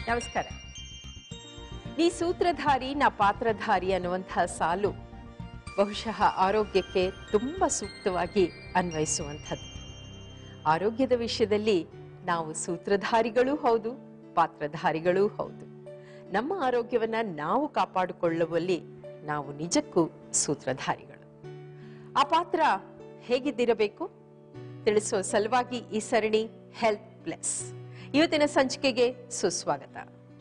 ನಮಸ್ಕಾರ ನೀ ಸೂತ್ರಧಾರಿ ನಾ ಪಾತ್ರಧಾರಿ ಅನ್ನುವಂತಹ ಸಾಲು ಬಹುಶಃ ಆರೋಗ್ಯಕ್ಕೆ ತುಂಬ ಸೂಕ್ತವಾಗಿ ಅನ್ವಯಿಸುವಂಥದ್ದು ಆರೋಗ್ಯದ ವಿಷಯದಲ್ಲಿ ನಾವು ಸೂತ್ರಧಾರಿಗಳೂ ಹೌದು ಪಾತ್ರಧಾರಿಗಳೂ ಹೌದು ನಮ್ಮ ಆರೋಗ್ಯವನ್ನ ನಾವು ಕಾಪಾಡಿಕೊಳ್ಳುವಲ್ಲಿ ನಾವು ನಿಜಕ್ಕೂ ಸೂತ್ರಧಾರಿಗಳು ಆ ಪಾತ್ರ ಹೇಗಿದ್ದಿರಬೇಕು ತಿಳಿಸೋ ಸಲುವಾಗಿ ಈ ಸರಣಿ ಹೆಲ್ತ್ ಪ್ಲಸ್ ಇವತ್ತಿನ ಸಂಚಿಕೆಗೆ ಸುಸ್ವಾಗತ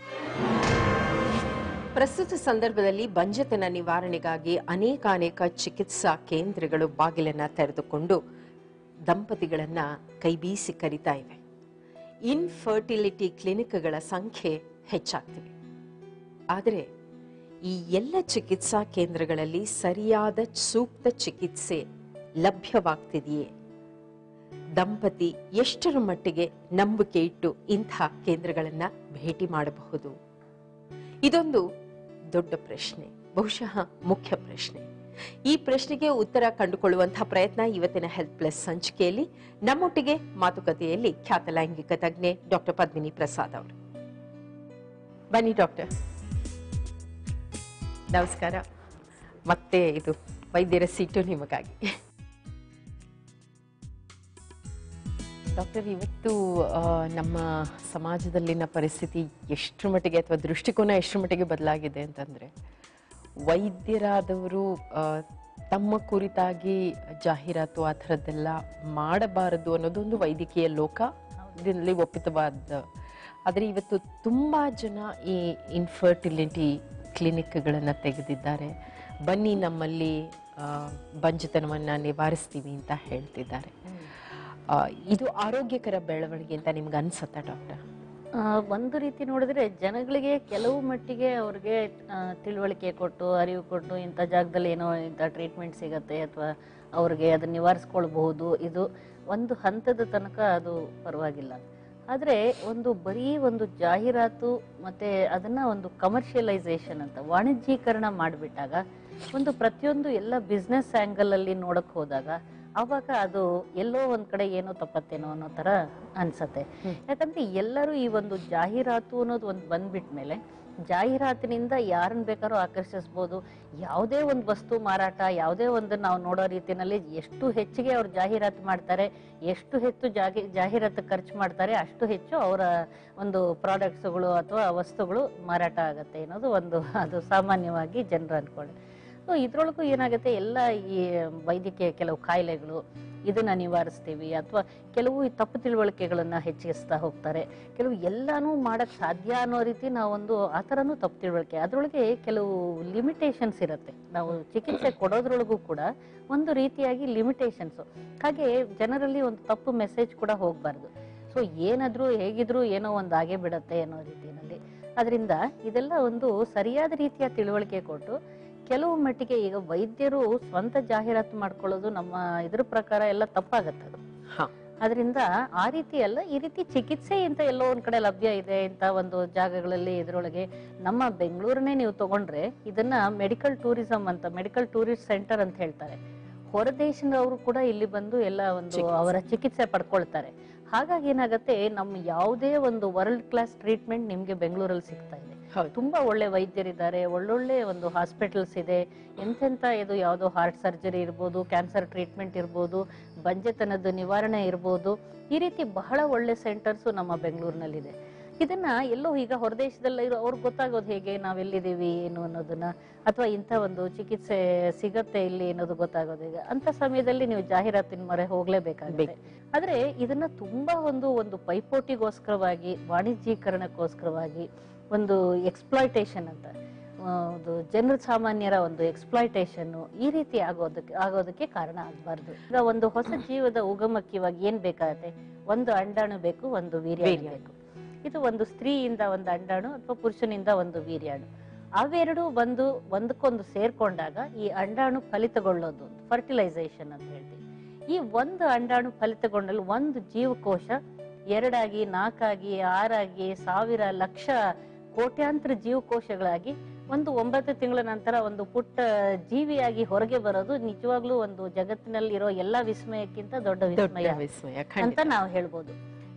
ಪ್ರಸ್ತುತ ಸಂದರ್ಭದಲ್ಲಿ ಬಂಜತನ ನಿವಾರಣೆಗಾಗಿ ಅನೇಕ ಅನೇಕ ಚಿಕಿತ್ಸಾ ಕೇಂದ್ರಗಳು ಬಾಗಿಲನ್ನ ತೆರೆದುಕೊಂಡು ದಂಪತಿಗಳನ್ನ ಕೈಬೀಸಿ ಕರಿತಾ ಇವೆ ಇನ್ಫರ್ಟಿಲಿಟಿ ಕ್ಲಿನಿಕ್ಗಳ ಸಂಖ್ಯೆ ಹೆಚ್ಚಾಗ್ತಿವೆ ಆದರೆ ಈ ಎಲ್ಲ ಚಿಕಿತ್ಸಾ ಕೇಂದ್ರಗಳಲ್ಲಿ ಸರಿಯಾದ ಸೂಕ್ತ ಚಿಕಿತ್ಸೆ ಲಭ್ಯವಾಗ್ತಿದೆಯೇ ದಂಪತಿ ಎಷ್ಟರ ಮಟ್ಟಿಗೆ ನಂಬಿಕೆ ಇಟ್ಟು ಇಂಥ ಕೇಂದ್ರಗಳನ್ನ ಭೇಟಿ ಮಾಡಬಹುದು ಇದೊಂದು ದೊಡ್ಡ ಪ್ರಶ್ನೆ ಬಹುಶಃ ಮುಖ್ಯ ಪ್ರಶ್ನೆ ಈ ಪ್ರಶ್ನೆಗೆ ಉತ್ತರ ಕಂಡುಕೊಳ್ಳುವಂತಹ ಪ್ರಯತ್ನ ಇವತ್ತಿನ ಹೆಲ್ತ್ ಪ್ಲಸ್ ಸಂಚಿಕೆಯಲ್ಲಿ ನಮ್ಮೊಟ್ಟಿಗೆ ಮಾತುಕತೆಯಲ್ಲಿ ಖ್ಯಾತ ಲೈಂಗಿಕ ತಜ್ಞೆ ಡಾಕ್ಟರ್ ಪದ್ಮಿನಿ ಪ್ರಸಾದ್ ಅವರು ಬನ್ನಿ ಡಾಕ್ಟರ್ ನಮಸ್ಕಾರ ಮತ್ತೆ ಇದು ವೈದ್ಯರ ಸೀಟು ನಿಮಗಾಗಿ ಡಾಕ್ಟರ್ ಇವತ್ತು ಆ, ನಮ್ಮ ಸಮಾಜದಲ್ಲಿನ ಪರಿಸ್ಥಿತಿ ಎಷ್ಟರ ಮಟ್ಟಿಗೆ ಅಥವಾ ದೃಷ್ಟಿಕೋನ ಎಷ್ಟರ ಮಟ್ಟಿಗೆ ಬದಲಾಗಿದೆ ಅಂತಂದ್ರೆ ವೈದ್ಯರಾದವರು ಆ, ತಮ್ಮ ಕುರಿತಾಗಿ ಜಾಹೀರಾತು ಆ ಥರದ್ದೆಲ್ಲ ಮಾಡಬಾರದು ಅನ್ನೋದೊಂದು ವೈದ್ಯಕೀಯ ಲೋಕ ಇದರಲ್ಲಿ ಒಪ್ಪಿತವಾದ ಆದರೆ ಇವತ್ತು ತುಂಬಾ ಜನ ಈ ಇನ್ಫರ್ಟಿಲಿಟಿ ಕ್ಲಿನಿಕ್ಗಳನ್ನು ತೆಗೆದಿದ್ದಾರೆ ಬನ್ನಿ ನಮ್ಮಲ್ಲಿ ಆ, ಬಂಜತನವನ್ನ ನಿವಾರಿಸ್ತೀವಿ ಅಂತ ಹೇಳ್ತಿದ್ದಾರೆ ಆ, ಇದು ಆರೋಗ್ಯಕರ ಬೆಳವಣಿಗೆ ಅಂತ ನಿಮ್ಗೆ ಅನ್ಸತ್ತಾ ಡಾಕ್ಟರ್ ಆ, ಒಂದು ರೀತಿ ನೋಡಿದ್ರೆ ಜನಗಳಿಗೆ ಕೆಲವು ಮಟ್ಟಿಗೆ ಅವ್ರಿಗೆ ಆ, ತಿಳುವಳಿಕೆ ಕೊಟ್ಟು ಅರಿವು ಕೊಟ್ಟು ಇಂಥ ಜಾಗದಲ್ಲಿ ಏನೋ ಇಂಥ ಟ್ರೀಟ್ಮೆಂಟ್ ಸಿಗತ್ತೆ ಅಥವಾ ಅವ್ರಿಗೆ ಅದನ್ನ ನಿವಾರಿಸ್ಕೊಳ್ಬಹುದು ಇದು ಒಂದು ಹಂತದ ತನಕ ಅದು ಪರವಾಗಿಲ್ಲ ಆದರೆ ಒಂದು ಬರೀ ಒಂದು ಜಾಹೀರಾತು ಮತ್ತೆ ಅದನ್ನ ಒಂದು ಕಮರ್ಷಿಯಲೈಸೇಷನ್ ಅಂತ ವಾಣಿಜ್ಯೀಕರಣ ಮಾಡಿಬಿಟ್ಟಾಗ ಒಂದು ಪ್ರತಿಯೊಂದು ಎಲ್ಲ ಬಿಸ್ನೆಸ್ ಆ್ಯಂಗಲ್ ಅಲ್ಲಿ ನೋಡಕ್ ಹೋದಾಗ ಅವಾಗ ಅದು ಎಲ್ಲೋ ಒಂದ್ ಕಡೆ ಏನೋ ತಪ್ಪತ್ತೇನೋ ಅನ್ನೋ ತರ ಅನ್ಸತ್ತೆ ಹ್ಮ್. ಯಾಕಂದ್ರೆ ಎಲ್ಲರೂ ಈ ಒಂದು ಜಾಹೀರಾತು ಅನ್ನೋದು ಒಂದು ಬಂದ್ಬಿಟ್ಮೇಲೆ ಜಾಹೀರಾತಿನಿಂದ ಯಾರನ್ನ ಬೇಕಾದ್ರೂ ಆಕರ್ಷಿಸ್ಬೋದು ಯಾವುದೇ ಒಂದು ವಸ್ತು ಮಾರಾಟ ಯಾವುದೇ ಒಂದು ನಾವು ನೋಡೋ ರೀತಿನಲ್ಲಿ ಎಷ್ಟು ಹೆಚ್ಚಿಗೆ ಅವ್ರು ಜಾಹೀರಾತು ಮಾಡ್ತಾರೆ ಎಷ್ಟು ಹೆಚ್ಚು ಜಾಗಿ ಜಾಹೀರಾತು ಖರ್ಚು ಮಾಡ್ತಾರೆ ಅಷ್ಟು ಹೆಚ್ಚು ಅವರ ಒಂದು ಪ್ರಾಡಕ್ಟ್ಸ್ಗಳು ಅಥವಾ ವಸ್ತುಗಳು ಮಾರಾಟ ಆಗತ್ತೆ ಅನ್ನೋದು ಒಂದು ಅದು ಸಾಮಾನ್ಯವಾಗಿ ಜನರು ಅನ್ಕೊಳ್ಳಿ ಸೊ ಇದ್ರೊಳಗೂ ಏನಾಗುತ್ತೆ ಎಲ್ಲ ಈ ವೈದ್ಯಕೀಯ ಕೆಲವು ಕಾಯಿಲೆಗಳು ಇದನ್ನ ನಿವಾರಿಸ್ತೀವಿ ಅಥವಾ ಕೆಲವು ಈ ತಪ್ಪು ತಿಳುವಳಿಕೆಗಳನ್ನ ಹೆಚ್ಚಿಸ್ತಾ ಹೋಗ್ತಾರೆ ಕೆಲವು ಎಲ್ಲಾನು ಮಾಡಕ್ ಸಾಧ್ಯ ಅನ್ನೋ ರೀತಿ ನಾವೊಂದು ಆ ಥರನೂ ತಪ್ಪು ತಿಳುವಳಿಕೆ ಅದ್ರೊಳಗೆ ಕೆಲವು ಲಿಮಿಟೇಷನ್ಸ್ ಇರುತ್ತೆ ನಾವು ಚಿಕಿತ್ಸೆ ಕೊಡೋದ್ರೊಳಗೂ ಕೂಡ ಒಂದು ರೀತಿಯಾಗಿ ಲಿಮಿಟೇಷನ್ಸ್ ಹಾಗೆ ಜನರಲ್ಲಿ ಒಂದು ತಪ್ಪು ಮೆಸೇಜ್ ಕೂಡ ಹೋಗ್ಬಾರ್ದು ಸೊ ಏನಾದ್ರೂ ಹೇಗಿದ್ರು ಏನೋ ಒಂದು ಆಗೇ ಬಿಡತ್ತೆ ಅನ್ನೋ ರೀತಿಯಲ್ಲಿ ಅದರಿಂದ ಇದೆಲ್ಲ ಒಂದು ಸರಿಯಾದ ರೀತಿಯ ತಿಳುವಳಿಕೆ ಕೊಟ್ಟು ಕೆಲವು ಮಟ್ಟಿಗೆ ಈಗ ವೈದ್ಯರು ಸ್ವಂತ ಜಾಹೀರಾತು ಮಾಡ್ಕೊಳ್ಳೋದು ನಮ್ಮ ಇದ್ರ ಪ್ರಕಾರ ಎಲ್ಲ ತಪ್ಪಾಗತ್ತೆ ಅದು ಹಾ. ಅದರಿಂದ ಆ ರೀತಿ ಅಲ್ಲ ಈ ರೀತಿ ಚಿಕಿತ್ಸೆ ಅಂತ ಎಲ್ಲೋ ಒಂದ್ ಕಡೆ ಲಭ್ಯ ಇದೆ ಇಂತ ಒಂದು ಜಾಗಗಳಲ್ಲಿ ಇದ್ರೊಳಗೆ ನಮ್ಮ ಬೆಂಗಳೂರನ್ನೇ ನೀವು ತಗೊಂಡ್ರೆ ಇದನ್ನ ಮೆಡಿಕಲ್ ಟೂರಿಸಂ ಅಂತ ಮೆಡಿಕಲ್ ಟೂರಿಸ್ಟ್ ಸೆಂಟರ್ ಅಂತ ಹೇಳ್ತಾರೆ ಹೊರ ದೇಶದವರು ಕೂಡ ಇಲ್ಲಿ ಬಂದು ಎಲ್ಲ ಒಂದು ಚಿಕಿತ್ಸೆ. ಅವರ ಚಿಕಿತ್ಸೆ ಪಡ್ಕೊಳ್ತಾರೆ ಹಾಗಾಗಿ ಏನಾಗತ್ತೆ ನಮ್ಮ ಯಾವುದೇ ಒಂದು ವರ್ಲ್ಡ್ ಕ್ಲಾಸ್ ಟ್ರೀಟ್ಮೆಂಟ್ ನಿಮ್ಗೆ ಬೆಂಗಳೂರಲ್ಲಿ ಸಿಗ್ತಾ ಇದೆ ಹೌದು ತುಂಬಾ ಒಳ್ಳೆ ವೈದ್ಯರಿದ್ದಾರೆ ಒಳ್ಳೊಳ್ಳೆ ಒಂದು ಹಾಸ್ಪಿಟಲ್ಸ್ ಇದೆ ಎಂತೆಂತ ಇದು ಯಾವುದೋ ಹಾರ್ಟ್ ಸರ್ಜರಿ ಇರ್ಬೋದು ಕ್ಯಾನ್ಸರ್ ಟ್ರೀಟ್ಮೆಂಟ್ ಇರ್ಬೋದು ಬಂಜೆತನದ ನಿವಾರಣೆ ಇರ್ಬೋದು ಈ ರೀತಿ ಬಹಳ ಒಳ್ಳೆ ಸೆಂಟರ್ಸ್ ನಮ್ಮ ಬೆಂಗಳೂರಿನಲ್ಲಿದೆ ಇದನ್ನ ಎಲ್ಲೋ ಈಗ ಹೊರದೇಶದಲ್ಲ ಇರೋ ಅವ್ರಿಗೆ ಗೊತ್ತಾಗೋದು ಹೇಗೆ ನಾವೆಲ್ಲಿದ್ದೀವಿ ಏನು ಅನ್ನೋದನ್ನ ಅಥವಾ ಇಂಥ ಒಂದು ಚಿಕಿತ್ಸೆ ಸಿಗತ್ತೆ ಇಲ್ಲಿ ಅನ್ನೋದು ಗೊತ್ತಾಗೋದು ಹೇಗೆ ಅಂತ ಸಮಯದಲ್ಲಿ ನೀವು ಜಾಹೀರಾತಿನ ಮೊರೆ ಹೋಗ್ಲೇಬೇಕಾಗುತ್ತೆ ಆದ್ರೆ ಇದನ್ನ ತುಂಬಾ ಒಂದು ಒಂದು ಪೈಪೋಟಿಗೋಸ್ಕರವಾಗಿ ವಾಣಿಜ್ಯೀಕರಣಕ್ಕೋಸ್ಕರವಾಗಿ ಒಂದು ಎಕ್ಸ್ಪ್ಲಾಯ್ಟೇಷನ್ ಅಂತ ಆ, ಒಂದು ಜನರ ಸಾಮಾನ್ಯರ ಒಂದು ಎಕ್ಸ್ಪ್ಲಾಯ್ಟೇಷನ್ ಈ ರೀತಿ ಆಗೋದಕ್ಕೆ ಆಗೋದಕ್ಕೆ ಕಾರಣ ಆಗಬಾರ್ದು ಈಗ ಒಂದು ಹೊಸ ಜೀವದ ಉಗಮಕ್ಕೆ ಇವಾಗ ಏನ್ ಬೇಕಾಗತ್ತೆ ಒಂದು ಅಂಡಾಣು ಬೇಕು ಒಂದು ವೀರ್ಯ ವೀರ್ಯ. ಬೇಕು ಇದು ಒಂದು ಸ್ತ್ರೀಯಿಂದ ಒಂದು ಅಂಡಾಣು ಅಥವಾ ಪುರುಷನಿಂದ ಒಂದು ವೀರ್ಯಾಣು ಅವೆರಡು ಬಂದು ಒಂದಕ್ಕೊಂದು ಸೇರ್ಕೊಂಡಾಗ ಈ ಅಂಡಾಣು ಫಲಿತಗೊಳ್ಳೋದು ಫರ್ಟಿಲೈಸೇಷನ್ ಅಂತ ಹೇಳ್ತೀವಿ ಈ ಒಂದು ಅಂಡಾಣು ಫಲಿತಗೊಂಡಲ್ಲಿ ಒಂದು ಜೀವಕೋಶ ಎರಡಾಗಿ ನಾಲ್ಕಾಗಿ ಆರಾಗಿ ಸಾವಿರ ಲಕ್ಷ ಕೋಟ್ಯಾಂತರ ಜೀವಕೋಶಗಳಾಗಿ ಒಂದು ಒಂಬತ್ತು ತಿಂಗಳ ನಂತರ ಒಂದು ಪುಟ್ಟ ಜೀವಿಯಾಗಿ ಹೊರಗೆ ಬರೋದು ನಿಜವಾಗ್ಲೂ ಒಂದು ಜಗತ್ತಿನಲ್ಲಿರೋ ಎಲ್ಲಾ ವಿಸ್ಮಯಕ್ಕಿಂತ ದೊಡ್ಡ ದೊಡ್ಡ ವಿಸ್ಮಯ ವಿಸ್ಮಯ ಅಂತ ಖಂಡಿತ ನಾವು ಹೇಳ್ಬೋದು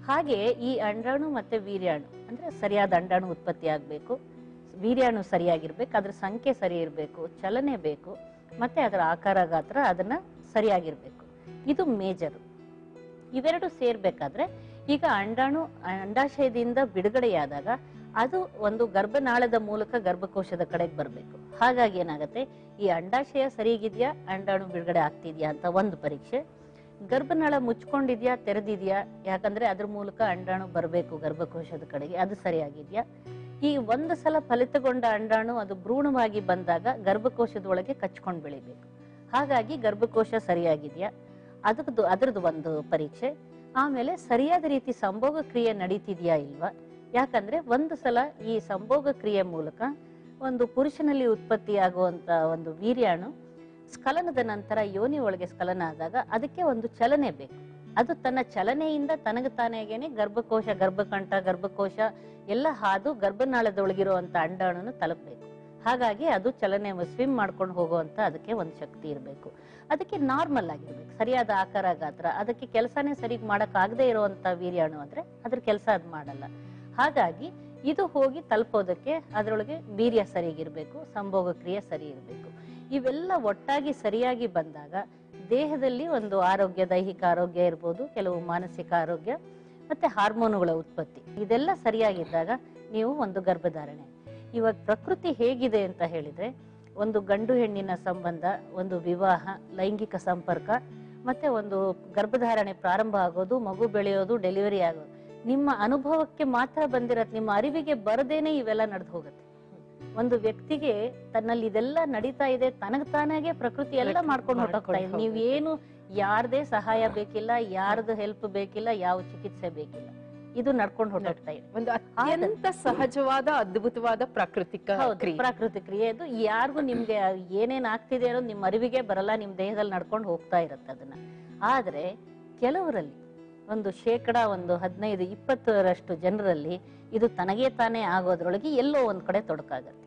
ಹಾಗೆ ಈ ಅಂಡಾಣು ಮತ್ತೆ ವೀರ್ಯಾಣು ಅಂದ್ರೆ ಸರಿಯಾದ ಅಂಡಾಣು ಉತ್ಪತ್ತಿ ಆಗಬೇಕು ವೀರ್ಯಾಣು ಸರಿಯಾಗಿರ್ಬೇಕು ಅದ್ರ ಸಂಖ್ಯೆ ಸರಿ ಇರಬೇಕು ಚಲನೆ ಬೇಕು ಮತ್ತೆ ಅದರ ಆಕಾರ ಗಾತ್ರ ಅದನ್ನ ಸರಿಯಾಗಿರ್ಬೇಕು ಇದು ಮೇಜರ್ ಇವೆರಡು ಸೇರ್ಬೇಕಾದ್ರೆ ಈಗ ಅಂಡಾಣು ಅಂಡಾಶಯದಿಂದ ಬಿಡುಗಡೆಯಾದಾಗ ಅದು ಒಂದು ಗರ್ಭನಾಳದ ಮೂಲಕ ಗರ್ಭಕೋಶದ ಕಡೆಗೆ ಬರಬೇಕು ಹಾಗಾಗಿ ಏನಾಗುತ್ತೆ ಈ ಅಂಡಾಶಯ ಸರಿಗಿದ್ಯಾ ಅಂಡಾಣು ಬಿಡುಗಡೆ ಆಗ್ತಿದ್ಯಾ ಅಂತ ಒಂದು ಪರೀಕ್ಷೆ ಗರ್ಭನಾಳ ಮುಚ್ಕೊಂಡಿದ್ಯಾ ತೆರೆದಿದ್ಯಾ ಯಾಕಂದ್ರೆ ಅದ್ರ ಮೂಲಕ ಅಂಡಾಣು ಬರಬೇಕು ಗರ್ಭಕೋಶದ ಕಡೆಗೆ ಅದು ಸರಿಯಾಗಿದ್ಯಾ ಈ ಒಂದು ಸಲ ಫಲಿತಗೊಂಡ ಅಂಡಾಣು ಅದು ಭ್ರೂಣವಾಗಿ ಬಂದಾಗ ಗರ್ಭಕೋಶದ ಒಳಗೆ ಕಚ್ಕೊಂಡು ಬೆಳಿಬೇಕು ಹಾಗಾಗಿ ಗರ್ಭಕೋಶ ಸರಿಯಾಗಿದ್ಯಾ ಅದರದ್ದು ಅದರದ್ದು ಒಂದು ಪರೀಕ್ಷೆ ಆಮೇಲೆ ಸರಿಯಾದ ರೀತಿ ಸಂಭೋಗ ಕ್ರಿಯೆ ನಡೀತಿದ್ಯಾ ಇಲ್ವಾ ಯಾಕಂದ್ರೆ ಒಂದು ಸಲ ಈ ಸಂಭೋಗ ಕ್ರಿಯೆ ಮೂಲಕ ಒಂದು ಪುರುಷನಲ್ಲಿ ಉತ್ಪತ್ತಿಯಾಗುವಂತ ಒಂದು ವೀರ್ಯಾಣು ಸ್ಖಲನದ ನಂತರ ಯೋನಿ ಒಳಗೆ ಸ್ಖಲನ ಆದಾಗ ಅದಕ್ಕೆ ಒಂದು ಚಲನೆ ಬೇಕು ಅದು ತನ್ನ ಚಲನೆಯಿಂದ ತನಗ ತಾನೇಗೇನೆ ಗರ್ಭಕೋಶ ಗರ್ಭಕಂಠ ಗರ್ಭಕೋಶ ಎಲ್ಲ ಹಾದು ಗರ್ಭನಾಳದೊಳಗಿರುವಂತ ಅಂಡಾಣುನು ತಲುಪಬೇಕು ಹಾಗಾಗಿ ಅದು ಚಲನೆ ಸ್ವಿಮ್ ಮಾಡ್ಕೊಂಡು ಹೋಗುವಂತ ಅದಕ್ಕೆ ಒಂದು ಶಕ್ತಿ ಇರಬೇಕು ಅದಕ್ಕೆ ನಾರ್ಮಲ್ ಆಗಿರ್ಬೇಕು ಸರಿಯಾದ ಆಕಾರ ಗಾತ್ರ ಅದಕ್ಕೆ ಕೆಲಸನೇ ಸರಿಗ್ ಮಾಡಕ್ ಆಗದೆ ಇರುವಂತ ವೀರ್ಯಾಣು ಅಂದ್ರೆ ಅದ್ರ ಕೆಲಸ ಅದ್ ಮಾಡಲ್ಲ ಹಾಗಾಗಿ ಇದು ಹೋಗಿ ತಲುಪೋದಕ್ಕೆ ಅದರೊಳಗೆ ವೀರ್ಯ ಸರಿಗಿರ್ಬೇಕು ಸಂಭೋಗ ಕ್ರಿಯೆ ಸರಿ ಇರಬೇಕು ಇವೆಲ್ಲ ಒಟ್ಟಾಗಿ ಸರಿಯಾಗಿ ಬಂದಾಗ ದೇಹದಲ್ಲಿ ಒಂದು ಆರೋಗ್ಯ ದೈಹಿಕ ಆರೋಗ್ಯ ಇರ್ಬೋದು ಕೆಲವು ಮಾನಸಿಕ ಆರೋಗ್ಯ ಮತ್ತೆ ಹಾರ್ಮೋನುಗಳ ಉತ್ಪತ್ತಿ ಇದೆಲ್ಲ ಸರಿಯಾಗಿದ್ದಾಗ ನೀವು ಒಂದು ಗರ್ಭಧಾರಣೆ ಇವಾಗ ಪ್ರಕೃತಿ ಹೇಗಿದೆ ಅಂತ ಹೇಳಿದ್ರೆ ಒಂದು ಗಂಡು ಹೆಣ್ಣಿನ ಸಂಬಂಧ ಒಂದು ವಿವಾಹ ಲೈಂಗಿಕ ಸಂಪರ್ಕ ಮತ್ತೆ ಒಂದು ಗರ್ಭಧಾರಣೆ ಪ್ರಾರಂಭ ಆಗೋದು ಮಗು ಬೆಳೆಯೋದು ಡೆಲಿವರಿ ಆಗೋದು ನಿಮ್ಮ ಅನುಭವಕ್ಕೆ ಮಾತ್ರ ಬಂದಿರತ್ ನಿಮ್ಮ ಅರಿವಿಗೆ ಬರದೇನೆ ಇವೆಲ್ಲ ನಡೆದು ಹೋಗುತ್ತೆ ಒಂದು ವ್ಯಕ್ತಿಗೆ ತನ್ನಲ್ಲಿ ಇದೆಲ್ಲ ನಡೀತಾ ಇದೆ ತನಗ್ ತಾನಾಗೆ ಪ್ರಕೃತಿ ಎಲ್ಲ ಮಾಡ್ಕೊಂಡು ಹೊರಟೋಗ್ತಾ ಇದೆ ಮಾಡ್ಕೊಂಡು ನೀವೇನು ಯಾರದೇ ಸಹಾಯ ಬೇಕಿಲ್ಲ ಯಾರ್ದು ಹೆಲ್ಪ್ ಬೇಕಿಲ್ಲ ಯಾವ ಚಿಕಿತ್ಸೆ ಬೇಕಿಲ್ಲ ಇದು ನಡ್ಕೊಂಡು ಹೊರಟೋಗ್ತಾ ಇದೆ ಒಂದು ಅತ್ಯಂತ ಸಹಜವಾದ ಅದ್ಭುತವಾದ ಪ್ರಾಕೃತಿಕ ಹೌದು ಕ್ರಿಯೆ ಪ್ರಾಕೃತಿಕ ಕ್ರಿಯೆ ಇದು ಯಾರಿಗೂ ನಿಮ್ಗೆ ಏನೇನ್ ಆಗ್ತಿದೆ ಅನ್ನೋದು ನಿಮ್ಮ ಅರಿವಿಗೆ ಬರಲ್ಲ ನಿಮ್ ದೇಹದಲ್ಲಿ ನಡ್ಕೊಂಡು ಹೋಗ್ತಾ ಇರತ್ತೆ ಅದನ್ನ ಆದ್ರೆ ಕೆಲವರಲ್ಲಿ ಒಂದು ಶೇಕಡ ಒಂದು ಹದಿನೈದು ಇಪ್ಪತ್ತರಷ್ಟು ಜನರಲ್ಲಿ ಇದು ತನಗೇ ತಾನೇ ಆಗೋದ್ರೊಳಗೆ ಎಲ್ಲೋ ಒಂದ್ ಕಡೆ ತೊಡಕಾಗತ್ತೆ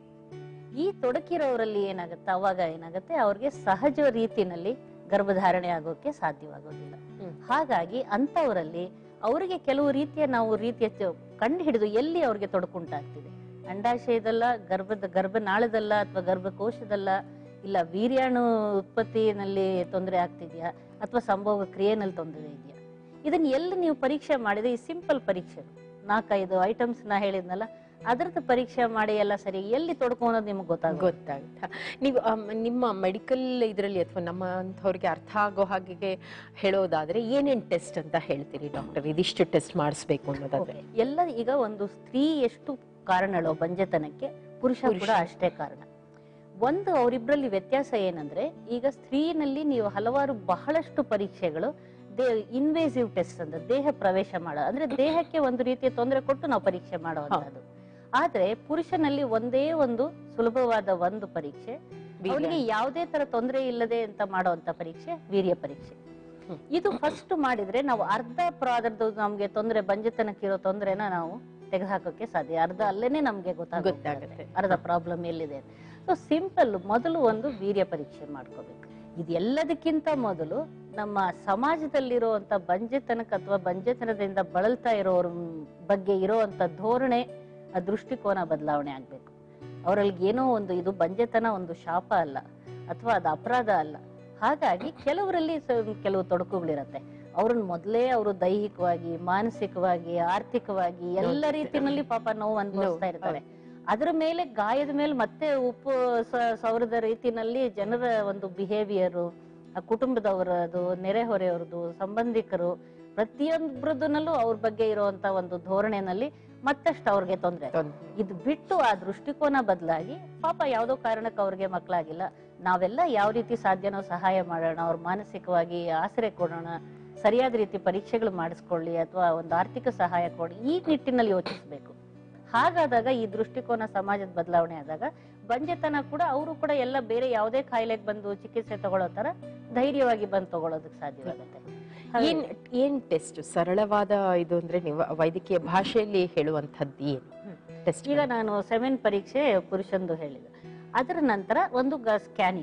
ಈ ತೊಡಕಿರೋರಲ್ಲಿ ಏನಾಗುತ್ತೆ ಅವಾಗ ಏನಾಗುತ್ತೆ ಅವ್ರಿಗೆ ಸಹಜ ರೀತಿನಲ್ಲಿ ಗರ್ಭಧಾರಣೆ ಆಗೋಕೆ ಸಾಧ್ಯವಾಗೋದಿಲ್ಲ ಹ್ಮ್. ಹಾಗಾಗಿ ಅಂತವರಲ್ಲಿ ಅವರಿಗೆ ಕೆಲವು ರೀತಿಯ ನಾವು ರೀತಿಯ ಚ- ಕಂಡು ಹಿಡಿದು ಎಲ್ಲಿ ಅವ್ರಿಗೆ ತೊಡಕುಂಟಾಗ್ತಿದೆ ಅಂಡಾಶಯದಲ್ಲ ಗರ್ಭದ ಗರ್ಭನಾಳದಲ್ಲ ಅಥವಾ ಗರ್ಭಕೋಶದಲ್ಲ ಇಲ್ಲ ವೀರ್ಯಾಣು ಉತ್ಪತ್ತಿನಲ್ಲಿ ತೊಂದರೆ ಆಗ್ತಿದ್ಯಾ ಅಥವಾ ಸಂಭೋಗ ಕ್ರಿಯೆನಲ್ಲಿ ತೊಂದರೆ ಇದೆಯಾ ಇದನ್ನ ಎಲ್ಲಿ ನೀವು ಪರೀಕ್ಷೆ ಮಾಡಿದ್ರೆ ಈ ಸಿಂಪಲ್ ಪರೀಕ್ಷೆ ನಾಲ್ಕೈದು ಐಟಮ್ಸ್ ನಾ ಹೇಳಿದ್ನಲ್ಲ ಅದ್ರದ್ದು ಪರೀಕ್ಷೆ ಮಾಡಿ ಎಲ್ಲ ಸರಿ ಎಲ್ಲಿ ತೊಡಕು ಅನ್ನೋದು ನಿಮ್ಗೆ ಗೊತ್ತಾಗುತ್ತೆ ಗೊತ್ತಾಗುತ್ತಾ ನೀವು ಅಮ್, ನಿಮ್ಮ ಮೆಡಿಕಲ್ ಇದರಲ್ಲಿ ಅಥವಾ ನಮ್ಮ ಅಂಥವ್ರಿಗೆ ಅರ್ಥ ಆಗೋ ಹಾಗೆ ಹೇಳೋದಾದ್ರೆ ಏನೇನ್ ಟೆಸ್ಟ್ ಅಂತ ಹೇಳ್ತೀರಿ ಡಾಕ್ಟರ್ ಇದಿಷ್ಟು ಟೆಸ್ಟ್ ಮಾಡಿಸ್ಬೇಕು ಅನ್ನೋದಾದ್ರೆ ಎಲ್ಲ ಈಗ ಒಂದು ಸ್ತ್ರೀ ಎಷ್ಟು ಕಾರಣಳೋ ಬಂಜೆತನಕ್ಕೆ ಪುರುಷ ಕೂಡ ಪುರುಷ. ಅಷ್ಟೇ ಕಾರಣ ಒಂದು ಅವರಿಬ್ಬರಲ್ಲಿ ವ್ಯತ್ಯಾಸ ಏನಂದ್ರೆ ಈಗ ಸ್ತ್ರೀನಲ್ಲಿ ನೀವು ಹಲವಾರು ಬಹಳಷ್ಟು ಪರೀಕ್ಷೆಗಳು ದೇ ಇನ್ವೇಸಿವ್ ಟೆಸ್ಟ್ ಅಂದ್ರೆ ದೇಹ ಪ್ರವೇಶ ಮಾಡೋ ಅಂದ್ರೆ ದೇಹಕ್ಕೆ ಒಂದು ರೀತಿಯ ತೊಂದರೆ ಕೊಟ್ಟು ನಾವು ಪರೀಕ್ಷೆ ಮಾಡುವಂತದ್ದು ಆದ್ರೆ ಪುರುಷನಲ್ಲಿ ಒಂದೇ ಒಂದು ಸುಲಭವಾದ ಒಂದು ಪರೀಕ್ಷೆ ಅವನಿಗೆ ಯಾವುದೇ ತರ ತೊಂದರೆ ಇಲ್ಲದೆ ಅಂತ ಮಾಡುವಂತ ಪರೀಕ್ಷೆ ವೀರ್ಯ ಪರೀಕ್ಷೆ ಹ್ಮ್. ಇದು ಫಸ್ಟ್ ಮಾಡಿದ್ರೆ ನಾವು ಅರ್ಧ ಪ್ರಾದದ್ದು ನಮ್ಗೆ ತೊಂದರೆ ಬಂಜೆತನಕ್ಕಿರೋ ತೊಂದರೆನ ನಾವು ತೆಗೆದುಹಾಕೋಕೆ ಸಾಧ್ಯ ಅರ್ಧ ಅಲ್ಲೇನೆ ನಮ್ಗೆ ಗೊತ್ತಾಗುತ್ತೆ ಗೊತ್ತಾಗುತ್ತೆ. ಅರ್ಧ ಪ್ರಾಬ್ಲಮ್ ಎಲ್ಲಿದೆ ಸೊ ಸಿಂಪಲ್ ಮೊದಲು ಒಂದು ವೀರ್ಯ ಪರೀಕ್ಷೆ ಮಾಡ್ಕೋಬೇಕು ಇದೆಲ್ಲದಕ್ಕಿಂತ ಮೊದಲು ನಮ್ಮ ಸಮಾಜದಲ್ಲಿರುವಂತ ಬಂಜೆತನಕ ಅಥವಾ ಬಂಜೆತನದಿಂದ ಬಳಲ್ತಾ ಇರೋರ ಬಗ್ಗೆ ಇರುವಂತ ಧೋರಣೆ ಆ ದೃಷ್ಟಿಕೋನ ಬದಲಾವಣೆ ಆಗ್ಬೇಕು ಅವರಲ್ಲಿ ಏನೋ ಒಂದು ಇದು ಬಂಜೆತನ ಒಂದು ಶಾಪ ಅಲ್ಲ ಅಥವಾ ಅದು ಅಪರಾಧ ಅಲ್ಲ ಹಾಗಾಗಿ ಕೆಲವರಲ್ಲಿ ಸ- ಕೆಲವು ತೊಡಕುಗಳಿರತ್ತೆ ಅವ್ರನ್ನ ಮೊದಲೇ ಅವರು ದೈಹಿಕವಾಗಿ ಮಾನಸಿಕವಾಗಿ ಆರ್ಥಿಕವಾಗಿ ಎಲ್ಲ ನೋಡ್ತಿರ್ತಾರೆ. ರೀತಿಯಲ್ಲಿ ಪಾಪ ನೋವು ಅನುಭವಿಸ್ತಾ ನೋವು, ಇರ್ತಾರೆ ಅದ್ರ ಮೇಲೆ ಗಾಯದ ಮೇಲೆ ಮತ್ತೆ ಉಪ್ಪು ಸ- ಸವರದ ರೀತಿನಲ್ಲಿ ಜನರ ಒಂದು ಬಿಹೇವಿಯರು ಆ ಕುಟುಂಬದವರದು ನೆರೆಹೊರೆಯವ್ರದ್ದು ಸಂಬಂಧಿಕರು ಪ್ರತಿಯೊಬ್ಬರದನ್ನಲ್ಲೂ ಅವ್ರ ಬಗ್ಗೆ ಇರುವಂತ ಒಂದು ಧೋರಣೆನಲ್ಲಿ ಮತ್ತಷ್ಟು ಅವ್ರಿಗೆ ತೊಂದರೆ ಇದು ಬಿಟ್ಟು ಆ ದೃಷ್ಟಿಕೋನ ಬದಲಾಗಿ ಪಾಪ ಯಾವ್ದೋ ಕಾರಣಕ್ಕೆ ಅವ್ರಿಗೆ ಮಕ್ಕಳಾಗಿಲ್ಲ ನಾವೆಲ್ಲ ಯಾವ ರೀತಿ ಸಾಧ್ಯನೋ ಸಹಾಯ ಮಾಡೋಣ ಅವ್ರ ಮಾನಸಿಕವಾಗಿ ಆಸರೆ ಕೊಡೋಣ ಸರಿಯಾದ ರೀತಿ ಪರೀಕ್ಷೆಗಳು ಮಾಡಿಸ್ಕೊಳ್ಳಿ ಅಥವಾ ಒಂದು ಆರ್ಥಿಕ ಸಹಾಯ ಕೊಡಿ ಈ ನಿಟ್ಟಿನಲ್ಲಿ ಯೋಚಿಸ್ಬೇಕು ಹಾಗಾದಾಗ ಈ ದೃಷ್ಟಿಕೋನ ಸಮಾಜದ ಬದಲಾವಣೆ ಆದಾಗ ಬಂಜೆತನ ಕೂಡ ಅವರು ಕೂಡ ಎಲ್ಲ ಬೇರೆ ಯಾವುದೇ ಕಾಯಿಲೆಗೆ ಬಂದು ಚಿಕಿತ್ಸೆ ತಗೊಳ್ಳೋ ತರ ಧೈರ್ಯವಾಗಿ ಬಂದು ತಗೊಳ್ಳೋದಕ್ಕೆ ಸಾಧ್ಯವಾಗುತ್ತೆ ಏನ್ ಏನ್ ಟೆಸ್ಟ್ ಸರಳವಾದ ಇದು ಅಂದ್ರೆ ನೀವು ವೈದ್ಯಕೀಯ ಭಾಷೆಯಲ್ಲಿ ಹೇಳುವಂತದ್ದು ಏನು ಹ್ಮ್. ಟೆಸ್ಟ್ ಈಗ ನಾನು ಸೆವೆನ್ ಪರೀಕ್ಷೆ ಪುರುಷಂದು ಹೇಳಿದೆ ಅದರ ನಂತರ ಒಂದು ಸ್ಕ್ಯಾನಿಂಗ್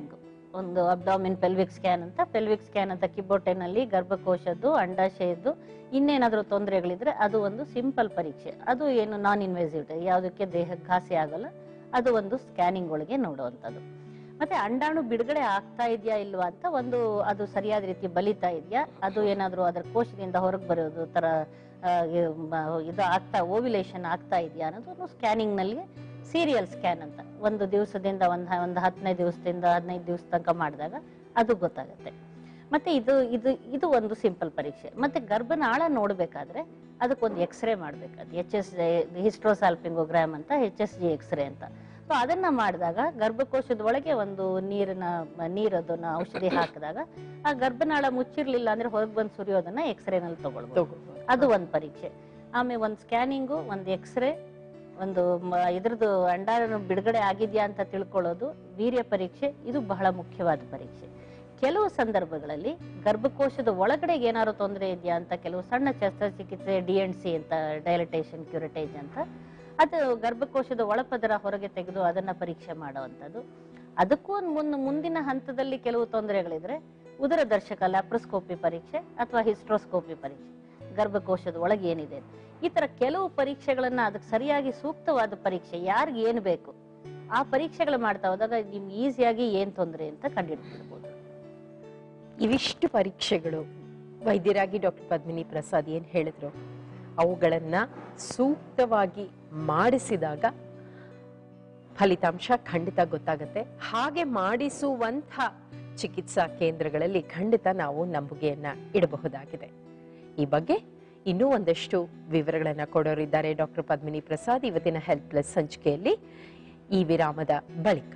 ಒಂದು ಅಬ್ಡಾಮಿನ್ ಪೆಲ್ವಿಕ್ ಸ್ಕ್ಯಾನ್ ಅಂತ ಪೆಲ್ವಿಕ್ ಸ್ಕ್ಯಾನ್ ಅಂತ ಕಿಬೋಟೆನಲ್ಲಿ ಗರ್ಭಕೋಶದ್ದು ಅಂಡಾಶಯದ್ದು ಇನ್ನೇನಾದ್ರೂ ತೊಂದರೆಗಳಿದ್ರೆ ಅದು ಒಂದು ಸಿಂಪಲ್ ಪರೀಕ್ಷೆ ಅದು ಏನು ನಾನ್ ಇನ್ವೆಸಿವ್ ಯಾವುದಕ್ಕೆ ದೇಹಕ್ಕೆ ಘಾಸಿ ಆಗಲ್ಲ ಅದು ಒಂದು ಸ್ಕ್ಯಾನಿಂಗ್ ಒಳಗೆ ನೋಡುವಂಥದ್ದು ಮತ್ತೆ ಅಂಡಾಣು ಬಿಡುಗಡೆ ಆಗ್ತಾ ಇದೆಯಾ ಇಲ್ವಾ ಅಂತ ಒಂದು ಅದು ಸರಿಯಾದ ರೀತಿ ಬಲಿತಾ ಇದೆಯಾ ಅದು ಏನಾದ್ರೂ ಅದರ ಕೋಶದಿಂದ ಹೊರಗೆ ಬರೋದು ತರ ಆ, ಇ- ಮ- ಇದು ಆಗ್ತಾ ಓವಿಲೇಷನ್ ಆಗ್ತಾ ಇದೆಯಾ ಅನ್ನೋದು ಒಂದು ಸ್ಕ್ಯಾನಿಂಗ್ ನಲ್ಲಿ ಸೀರಿಯಲ್ ಸ್ಕ್ಯಾನ್ ಅಂತ ಒಂದು ದಿವಸದಿಂದ ಒಂದು ಒಂದು ಹದಿನೈದು ದಿವಸದಿಂದ ಹದಿನೈದು ದಿವಸ ತನಕ ಮಾಡಿದಾಗ ಅದು ಗೊತ್ತಾಗುತ್ತೆ ಮತ್ತೆ ಇದು ಇದು ಇದು ಒಂದು ಸಿಂಪಲ್ ಪರೀಕ್ಷೆ ಮತ್ತೆ ಗರ್ಭನಾಳ ನೋಡ್ಬೇಕಾದ್ರೆ ಅದಕ್ಕೊಂದು ಎಕ್ಸ್ರೇ ಮಾಡ್ಬೇಕಾದ್ರೆ ಎಚ್ ಎಸ್ ಹಿಸ್ಟ್ರೋಸಾಲ್ಪಿಂಗೋಗ್ರಾಮ್ ಅಂತ ಎಚ್ ಎಸ್ ಜಿ ಎಕ್ಸ್ರೇ ಅಂತ ಸೊ ಅದನ್ನ ಮಾಡಿದಾಗ ಗರ್ಭಕೋಶದ ಒಳಗೆ ಒಂದು ನೀರಿನ ನೀರದನ್ನ ಔಷಧಿ ಹಾಕಿದಾಗ ಆ ಗರ್ಭನಾಳ ಮುಚ್ಚಿರ್ಲಿಲ್ಲ ಅಂದ್ರೆ ಹೊರಗೆ ಬಂದು ಸುರಿಯೋದನ್ನ ಎಕ್ಸ್ರೇ ನಲ್ಲಿ ತಗೊಳ್ಬೋದು ತಗೋಬೋದು. ಅದು ಒಂದು ಪರೀಕ್ಷೆ ಆಮೇಲೆ ಒಂದು ಸ್ಕ್ಯಾನಿಂಗು ಒಂದು ಎಕ್ಸ್ರೇ ಒಂದು ಮ- ಇದ್ರದ್ದು ಅಂಡಾಣು ಬಿಡುಗಡೆ ಆಗಿದ್ಯಾ ಅಂತ ತಿಳ್ಕೊಳ್ಳೋದು ವೀರ್ಯ ಪರೀಕ್ಷೆ ಇದು ಬಹಳ ಮುಖ್ಯವಾದ ಪರೀಕ್ಷೆ ಕೆಲವು ಸಂದರ್ಭಗಳಲ್ಲಿ ಗರ್ಭಕೋಶದ ಒಳಗಡೆ ಏನಾದ್ರು ತೊಂದರೆ ಇದೆಯಾ ಅಂತ ಕೆಲವು ಸಣ್ಣ ಶಸ್ತ್ರಚಿಕಿತ್ಸೆ ಡಿ ಎನ್ ಸಿ ಅಂತ ಡೈಲಟೇಷನ್ ಕ್ಯೂರಿಟೇಜ್ ಅಂತ ಅದು ಗರ್ಭಕೋಶದ ಒಳಪದರ ಹೊರಗೆ ತೆಗೆದು ಅದನ್ನ ಪರೀಕ್ಷೆ ಮಾಡುವಂಥದ್ದು ಅದಕ್ಕೂ ಒಂದ್ ಮುನ್ ಮುಂದಿನ ಹಂತದಲ್ಲಿ ಕೆಲವು ತೊಂದರೆಗಳಿದ್ರೆ ಉದರ ದರ್ಶಕ ಲ್ಯಾಪ್ರೋಸ್ಕೋಪಿ ಪರೀಕ್ಷೆ ಅಥವಾ ಹಿಸ್ಟ್ರೋಸ್ಕೋಪಿ ಪರೀಕ್ಷೆ ಗರ್ಭಕೋಶದ ಒಳಗೆ ಏನಿದೆ ಈ ತರ ಕೆಲವು ಪರೀಕ್ಷೆಗಳನ್ನ ಅದಕ್ಕೆ ಸರಿಯಾಗಿ ಸೂಕ್ತವಾದ ಪರೀಕ್ಷೆ ಯಾರಿಗೆ ಏನ್ ಬೇಕು ಆ ಪರೀಕ್ಷೆಗಳು ಮಾಡ್ತಾ ಹೋದಾಗ ನಿಮ್ಗೆ ಈಸಿಯಾಗಿ ಏನ್ ತೊಂದರೆ ಅಂತ ಕಂಡುಹಿಡ್ಬಿಡ್ಬೋದು ಇವಿಷ್ಟು ಪರೀಕ್ಷೆಗಳು ವೈದ್ಯರಾಗಿ ಡಾಕ್ಟರ್ ಪದ್ಮಿನಿ ಪ್ರಸಾದ್ ಏನ್ ಹೇಳಿದ್ರು ಅವುಗಳನ್ನ ಸೂಕ್ತವಾಗಿ ಮಾಡಿಸಿದಾಗ ಫಲಿತಾಂಶ ಖಂಡಿತ ಗೊತ್ತಾಗುತ್ತೆ ಹಾಗೆ ಮಾಡಿಸುವಂಥ ಚಿಕಿತ್ಸಾ ಕೇಂದ್ರಗಳಲ್ಲಿ ಖಂಡಿತ ನಾವು ನಂಬಿಕೆಯನ್ನ ಇಡಬಹುದಾಗಿದೆ ಈ ಬಗ್ಗೆ ಇನ್ನೂ ಒಂದಷ್ಟು ವಿವರಗಳನ್ನ ಕೊಡೋರಿದ್ದಾರೆ ಡಾಕ್ಟರ್ ಪದ್ಮಿನಿ ಪ್ರಸಾದ್ ಇವತ್ತಿನ ಹೆಲ್ತ್ ಪ್ಲಸ್ ಸಂಚಿಕೆಯಲ್ಲಿ ಈ ವಿರಾಮದ ಬಳಿಕ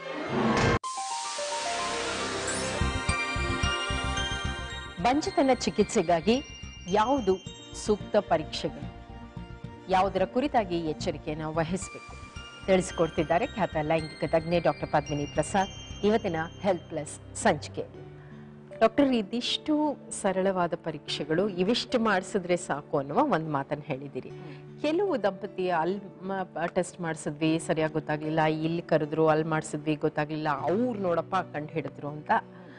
ಬಂಜತನ ಚಿಕಿತ್ಸೆಗಾಗಿ ಯಾವುದು ಸೂಕ್ತ ಪರೀಕ್ಷೆಗಳು ಯಾವುದರ ಕುರಿತಾಗಿ ಈ ಎಚ್ಚರಿಕೆಯನ್ನು ವಹಿಸಬೇಕು ತಿಳಿಸಿಕೊಡ್ತಿದ್ದಾರೆ ಖ್ಯಾತ ಲೈಂಗಿಕ ತಜ್ಞೆ ಡಾಕ್ಟರ್ ಪದ್ಮಿನಿ ಪ್ರಸಾದ್ ಇವತ್ತಿನ ಹೆಲ್ತ್ ಪ್ಲಸ್ ಸಂಚಿಕೆಯಲ್ಲಿ ಡಾಕ್ಟರ್ ಇದಿಷ್ಟು ಸರಳವಾದ ಪರೀಕ್ಷೆಗಳು ಇವಿಷ್ಟು ಮಾಡಿಸಿದ್ರೆ ಸಾಕು ಅನ್ನುವ ಒಂದು ಮಾತನ್ನು ಹೇಳಿದಿರಿ ಕೆಲವು ದಂಪತಿ ಅಲ್ಲಿ ಟೆಸ್ಟ್ ಮಾಡಿಸಿದ್ವಿ ಸರಿಯಾಗಿ ಗೊತ್ತಾಗ್ಲಿಲ್ಲ ಇಲ್ಲಿ ಕರೆದ್ರು ಅಲ್ಲಿ ಮಾಡಿಸಿದ್ವಿ ಗೊತ್ತಾಗ್ಲಿಲ್ಲ ಅವ್ರು ನೋಡಪ್ಪ ಕಂಡು ಹಿಡಿದ್ರು ಅಂತ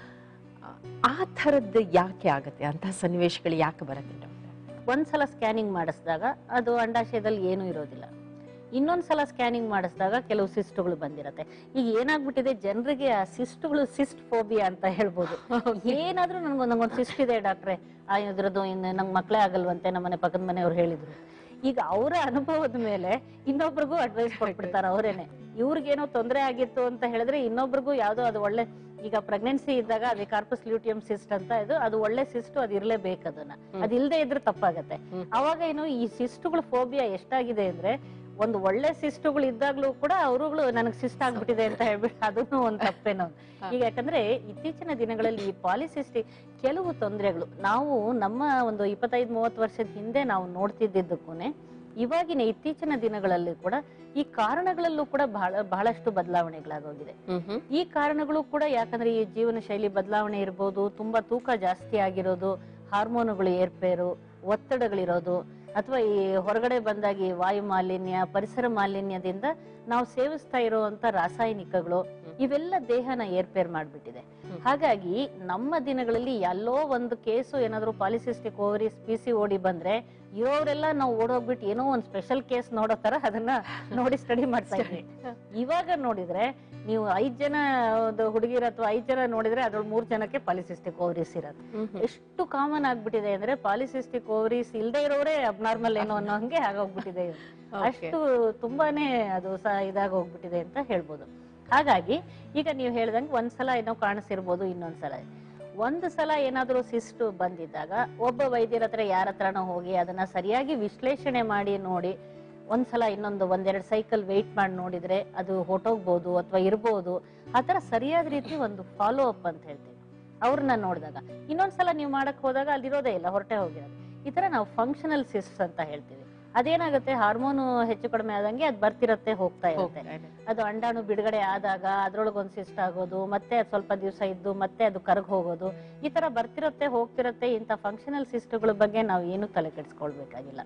ಆ ಥರದ್ದು ಯಾಕೆ ಆಗತ್ತೆ ಅಂತಹ ಸನ್ನಿವೇಶಗಳು ಯಾಕೆ ಬರುತ್ತೆ ಡಾಕ್ಟರ್ ಒಂದ್ಸಲ ಸ್ಕ್ಯಾನಿಂಗ್ ಮಾಡಿಸಿದಾಗ ಅದು ಅಂಡಾಶಯದಲ್ಲಿ ಏನೂ ಇರೋದಿಲ್ಲ ಇನ್ನೊಂದ್ಸಲ ಸ್ಕ್ಯಾನಿಂಗ್ ಮಾಡಿಸಿದಾಗ ಕೆಲವು ಸಿಸ್ಟ್ಗಳು ಬಂದಿರತ್ತೆ ಈಗ ಏನಾಗ್ಬಿಟ್ಟಿದೆ ಜನರಿಗೆ ಆ ಸಿಸ್ಟ್ಗಳು ಸಿಸ್ಟ್ ಫೋಬಿಯಾ ಅಂತ ಹೇಳ್ಬೋದು ಏನಾದ್ರೂ ನನ್ಗೊಂದು ನಂಗೊಂದು ಸಿಸ್ಟ್ ಇದೆ ಡಾಕ್ಟ್ರೆ ಆ ಇದ್ರದ್ದು ಇನ್ನು ನಂಗೆ ಮಕ್ಕಳೇ ಆಗಲ್ವಂತೆ ನಮ್ಮನೆ ಪಕ್ಕದ ಮನೆಯವ್ರು ಹೇಳಿದ್ರು ಈಗ ಅವರ ಅನುಭವದ ಮೇಲೆ ಇನ್ನೊಬ್ರಿಗೂ ಅಡ್ವೈಸ್ ಕೊಟ್ಬಿಡ್ತಾರೆ ಅವರೇನೆ ಇವ್ರಿಗೇನೋ ತೊಂದರೆ ಆಗಿತ್ತು ಅಂತ ಹೇಳಿದ್ರೆ ಇನ್ನೊಬ್ರಿಗೂ ಯಾವ್ದೋ ಅದು ಒಳ್ಳೆ ಈಗ ಪ್ರೆಗ್ನೆನ್ಸಿ ಇದ್ದಾಗ ಅದೇ ಕಾರ್ಪಸ್ ಲ್ಯೂಟಿಯಂ ಸಿಸ್ಟ್ ಅಂತ ಇದು ಅದು ಒಳ್ಳೆ ಸಿಸ್ಟ್ ಅದು ಇರ್ಲೇಬೇಕು ಅದನ್ನ ಅದು ಇಲ್ದೇ ಇದ್ರೆ ತಪ್ಪಾಗತ್ತೆ ಹ್ಮ್. ಅವಾಗ ಏನು ಈ ಸಿಸ್ಟ್ಗಳ ಫೋಬಿಯಾ ಎಷ್ಟಾಗಿದೆ ಅಂದ್ರೆ ಒಂದು ಒಳ್ಳೆ ಸಿಸ್ಟ್ಗಳು ಇದ್ದಾಗ್ಲೂ ಕೂಡ ಅವರುಗಳು ನನಗೆ ಸಿಸ್ಟ್ ಆಗ್ಬಿಟ್ಟಿದೆ ಅಂತ ಹೇಳ್ಬಿಟ್ಟು ಅದನ್ನು ಒಂದು ತಪ್ಪೇನೋ ಈಗ ಯಾಕಂದ್ರೆ ಇತ್ತೀಚಿನ ದಿನಗಳಲ್ಲಿ ಈ ಪಾಲಿಸಿಸ್ಟಿಕ್ ಕೆಲವು ತೊಂದರೆಗಳು ನಾವು ನಮ್ಮ ಒಂದು ಇಪ್ಪತ್ತೈದು ಮೂವತ್ತು ವರ್ಷದ ಹಿಂದೆ ನಾವು ನೋಡ್ತಿದ್ದಕ್ಕೂನೆ ಇವಾಗಿನ ಇತ್ತೀಚಿನ ದಿನಗಳಲ್ಲಿ ಕೂಡ ಈ ಕಾರಣಗಳಲ್ಲೂ ಕೂಡ ಬಹಳ ಬಹಳಷ್ಟು ಬದಲಾವಣೆಗಳಾಗೋಗಿದೆ ಈ ಕಾರಣಗಳು ಕೂಡ ಯಾಕಂದ್ರೆ ಈ ಜೀವನ ಶೈಲಿ ಬದಲಾವಣೆ ಇರ್ಬೋದು ತುಂಬಾ ತೂಕ ಜಾಸ್ತಿ ಆಗಿರೋದು ಹಾರ್ಮೋನುಗಳು ಏರ್ಪೇರು ಒತ್ತಡಗಳಿರೋದು ಅಥವಾ ಈ ಹೊರಗಡೆ ಬಂದಾಗ ಈ ವಾಯು ಮಾಲಿನ್ಯ ಪರಿಸರ ಮಾಲಿನ್ಯದಿಂದ ನಾವು ಸೇವಿಸ್ತಾ ಇರುವಂತ ರಾಸಾಯನಿಕಗಳು ಇವೆಲ್ಲ ದೇಹನ ಏರ್ಪೇರ್ ಮಾಡ್ಬಿಟ್ಟಿದೆ ಹ್ಮ್. ಹಾಗಾಗಿ ನಮ್ಮ ದಿನಗಳಲ್ಲಿ ಎಲ್ಲೋ ಒಂದು ಕೇಸು ಏನಾದ್ರು polycystic ovaries P C O D ಬಂದ್ರೆ ಇರೋರೆಲ್ಲ ನಾವು ಓಡೋಗ್ಬಿಟ್ಟು ಏನೋ ಒಂದು ಸ್ಪೆಷಲ್ ಕೇಸ್ ನೋಡೋ ತರ ಅದನ್ನ ನೋಡಿ ಸ್ಟಡಿ ಮಾಡ್ತಾ ಇದ್ವಿ ಇವಾಗ ನೋಡಿದ್ರೆ ನೀವು ಐದ್ ಜನ ಒಂದು ಹುಡುಗಿರ ಅಥವಾ ಐದ್ ಜನ ನೋಡಿದ್ರೆ ಅದ್ರೊಳಗೆ ಮೂರ್ ಜನಕ್ಕೆ ಪಾಲಿಸಿಸ್ಟಿಕ್ ಓವರಿಸ್ ಇರೋದು ಎಷ್ಟು ಕಾಮನ್ ಆಗ್ಬಿಟ್ಟಿದೆ ಅಂದ್ರೆ ಪಾಲಿಸಿಸ್ಟಿಕ್ ಓವರೀಸ್ ಇಲ್ದೇ ಇರೋರೇ ಅಬ್ನಾರ್ಮಲ್ ಏನೋ ಅನ್ನೋ ಹಂಗೆ ಆಗೋಗ್ಬಿಟ್ಟಿದೆ ಇವ್ರು. ಅಷ್ಟು ತುಂಬಾನೇ ಅದು ಸಹ ಇದಾಗ ಹೋಗ್ಬಿಟ್ಟಿದೆ ಅಂತ ಹೇಳ್ಬೋದು ಹಾಗಾಗಿ ಈಗ ನೀವು ಹೇಳ್ದಂಗೆ ಒಂದ್ಸಲ ಏನೋ ಕಾಣಿಸಿರ್ಬೋದು ಇನ್ನೊಂದ್ಸಲ ಒಂದು ಸಲ ಏನಾದ್ರೂ ಸಿಸ್ಟು ಬಂದಿದ್ದಾಗ ಒಬ್ಬ ವೈದ್ಯರ ಹತ್ರ ಯಾರ ಹತ್ರನೋ ಹೋಗಿ ಅದನ್ನ ಸರಿಯಾಗಿ ವಿಶ್ಲೇಷಣೆ ಮಾಡಿ ನೋಡಿ ಒಂದ್ಸಲ ಇನ್ನೊಂದು ಒಂದೆರಡು ಸೈಕಲ್ ವೆಯ್ಟ್ ಮಾಡಿ ನೋಡಿದ್ರೆ ಅದು ಹೊಟ್ಟೋಗ್ಬೋದು ಅಥವಾ ಇರ್ಬೋದು ಆ ಥರ ಸರಿಯಾದ ರೀತಿ ಒಂದು ಫಾಲೋ ಅಪ್ ಅಂತ ಹೇಳ್ತೀವಿ ಅವ್ರನ್ನ ನೋಡಿದಾಗ ಇನ್ನೊಂದ್ಸಲ ನೀವು ಮಾಡಕ್ ಹೋದಾಗ ಅಲ್ಲಿರೋದೇ ಇಲ್ಲ ಹೊರಟೆ ಹೋಗಿರೋದು ಈ ತರ ನಾವು ಫಂಕ್ಷನಲ್ ಸಿಸ್ಟ್ಸ್ ಅಂತ ಹೇಳ್ತೀವಿ ಅದೇನಾಗುತ್ತೆ ಹಾರ್ಮೋನು ಹೆಚ್ಚು ಕಡಿಮೆ ಆದಂಗೆ ಅದು ಬರ್ತಿರತ್ತೆ ಹೋಗ್ತಾ ಇರುತ್ತೆ ಅದು ಅಂಡಾಣು ಬಿಡುಗಡೆ ಆದಾಗ ಅದ್ರೊಳಗೆ ಒಂದು ಸಿಸ್ಟ್ ಆಗೋದು ಮತ್ತೆ ಅದ್ ಸ್ವಲ್ಪ ದಿವಸ ಇದ್ದು ಮತ್ತೆ ಅದು ಕರಗ್ ಹೋಗೋದು ಈ ತರ ಬರ್ತಿರತ್ತೆ ಹೋಗ್ತಿರತ್ತೆ ಇಂಥ ಫಂಕ್ಷನಲ್ ಸಿಸ್ಟ್ಗಳ ಬಗ್ಗೆ ನಾವು ಏನು ತಲೆ ಕೆಡಿಸ್ಕೊಳ್ಬೇಕಾಗಿಲ್ಲ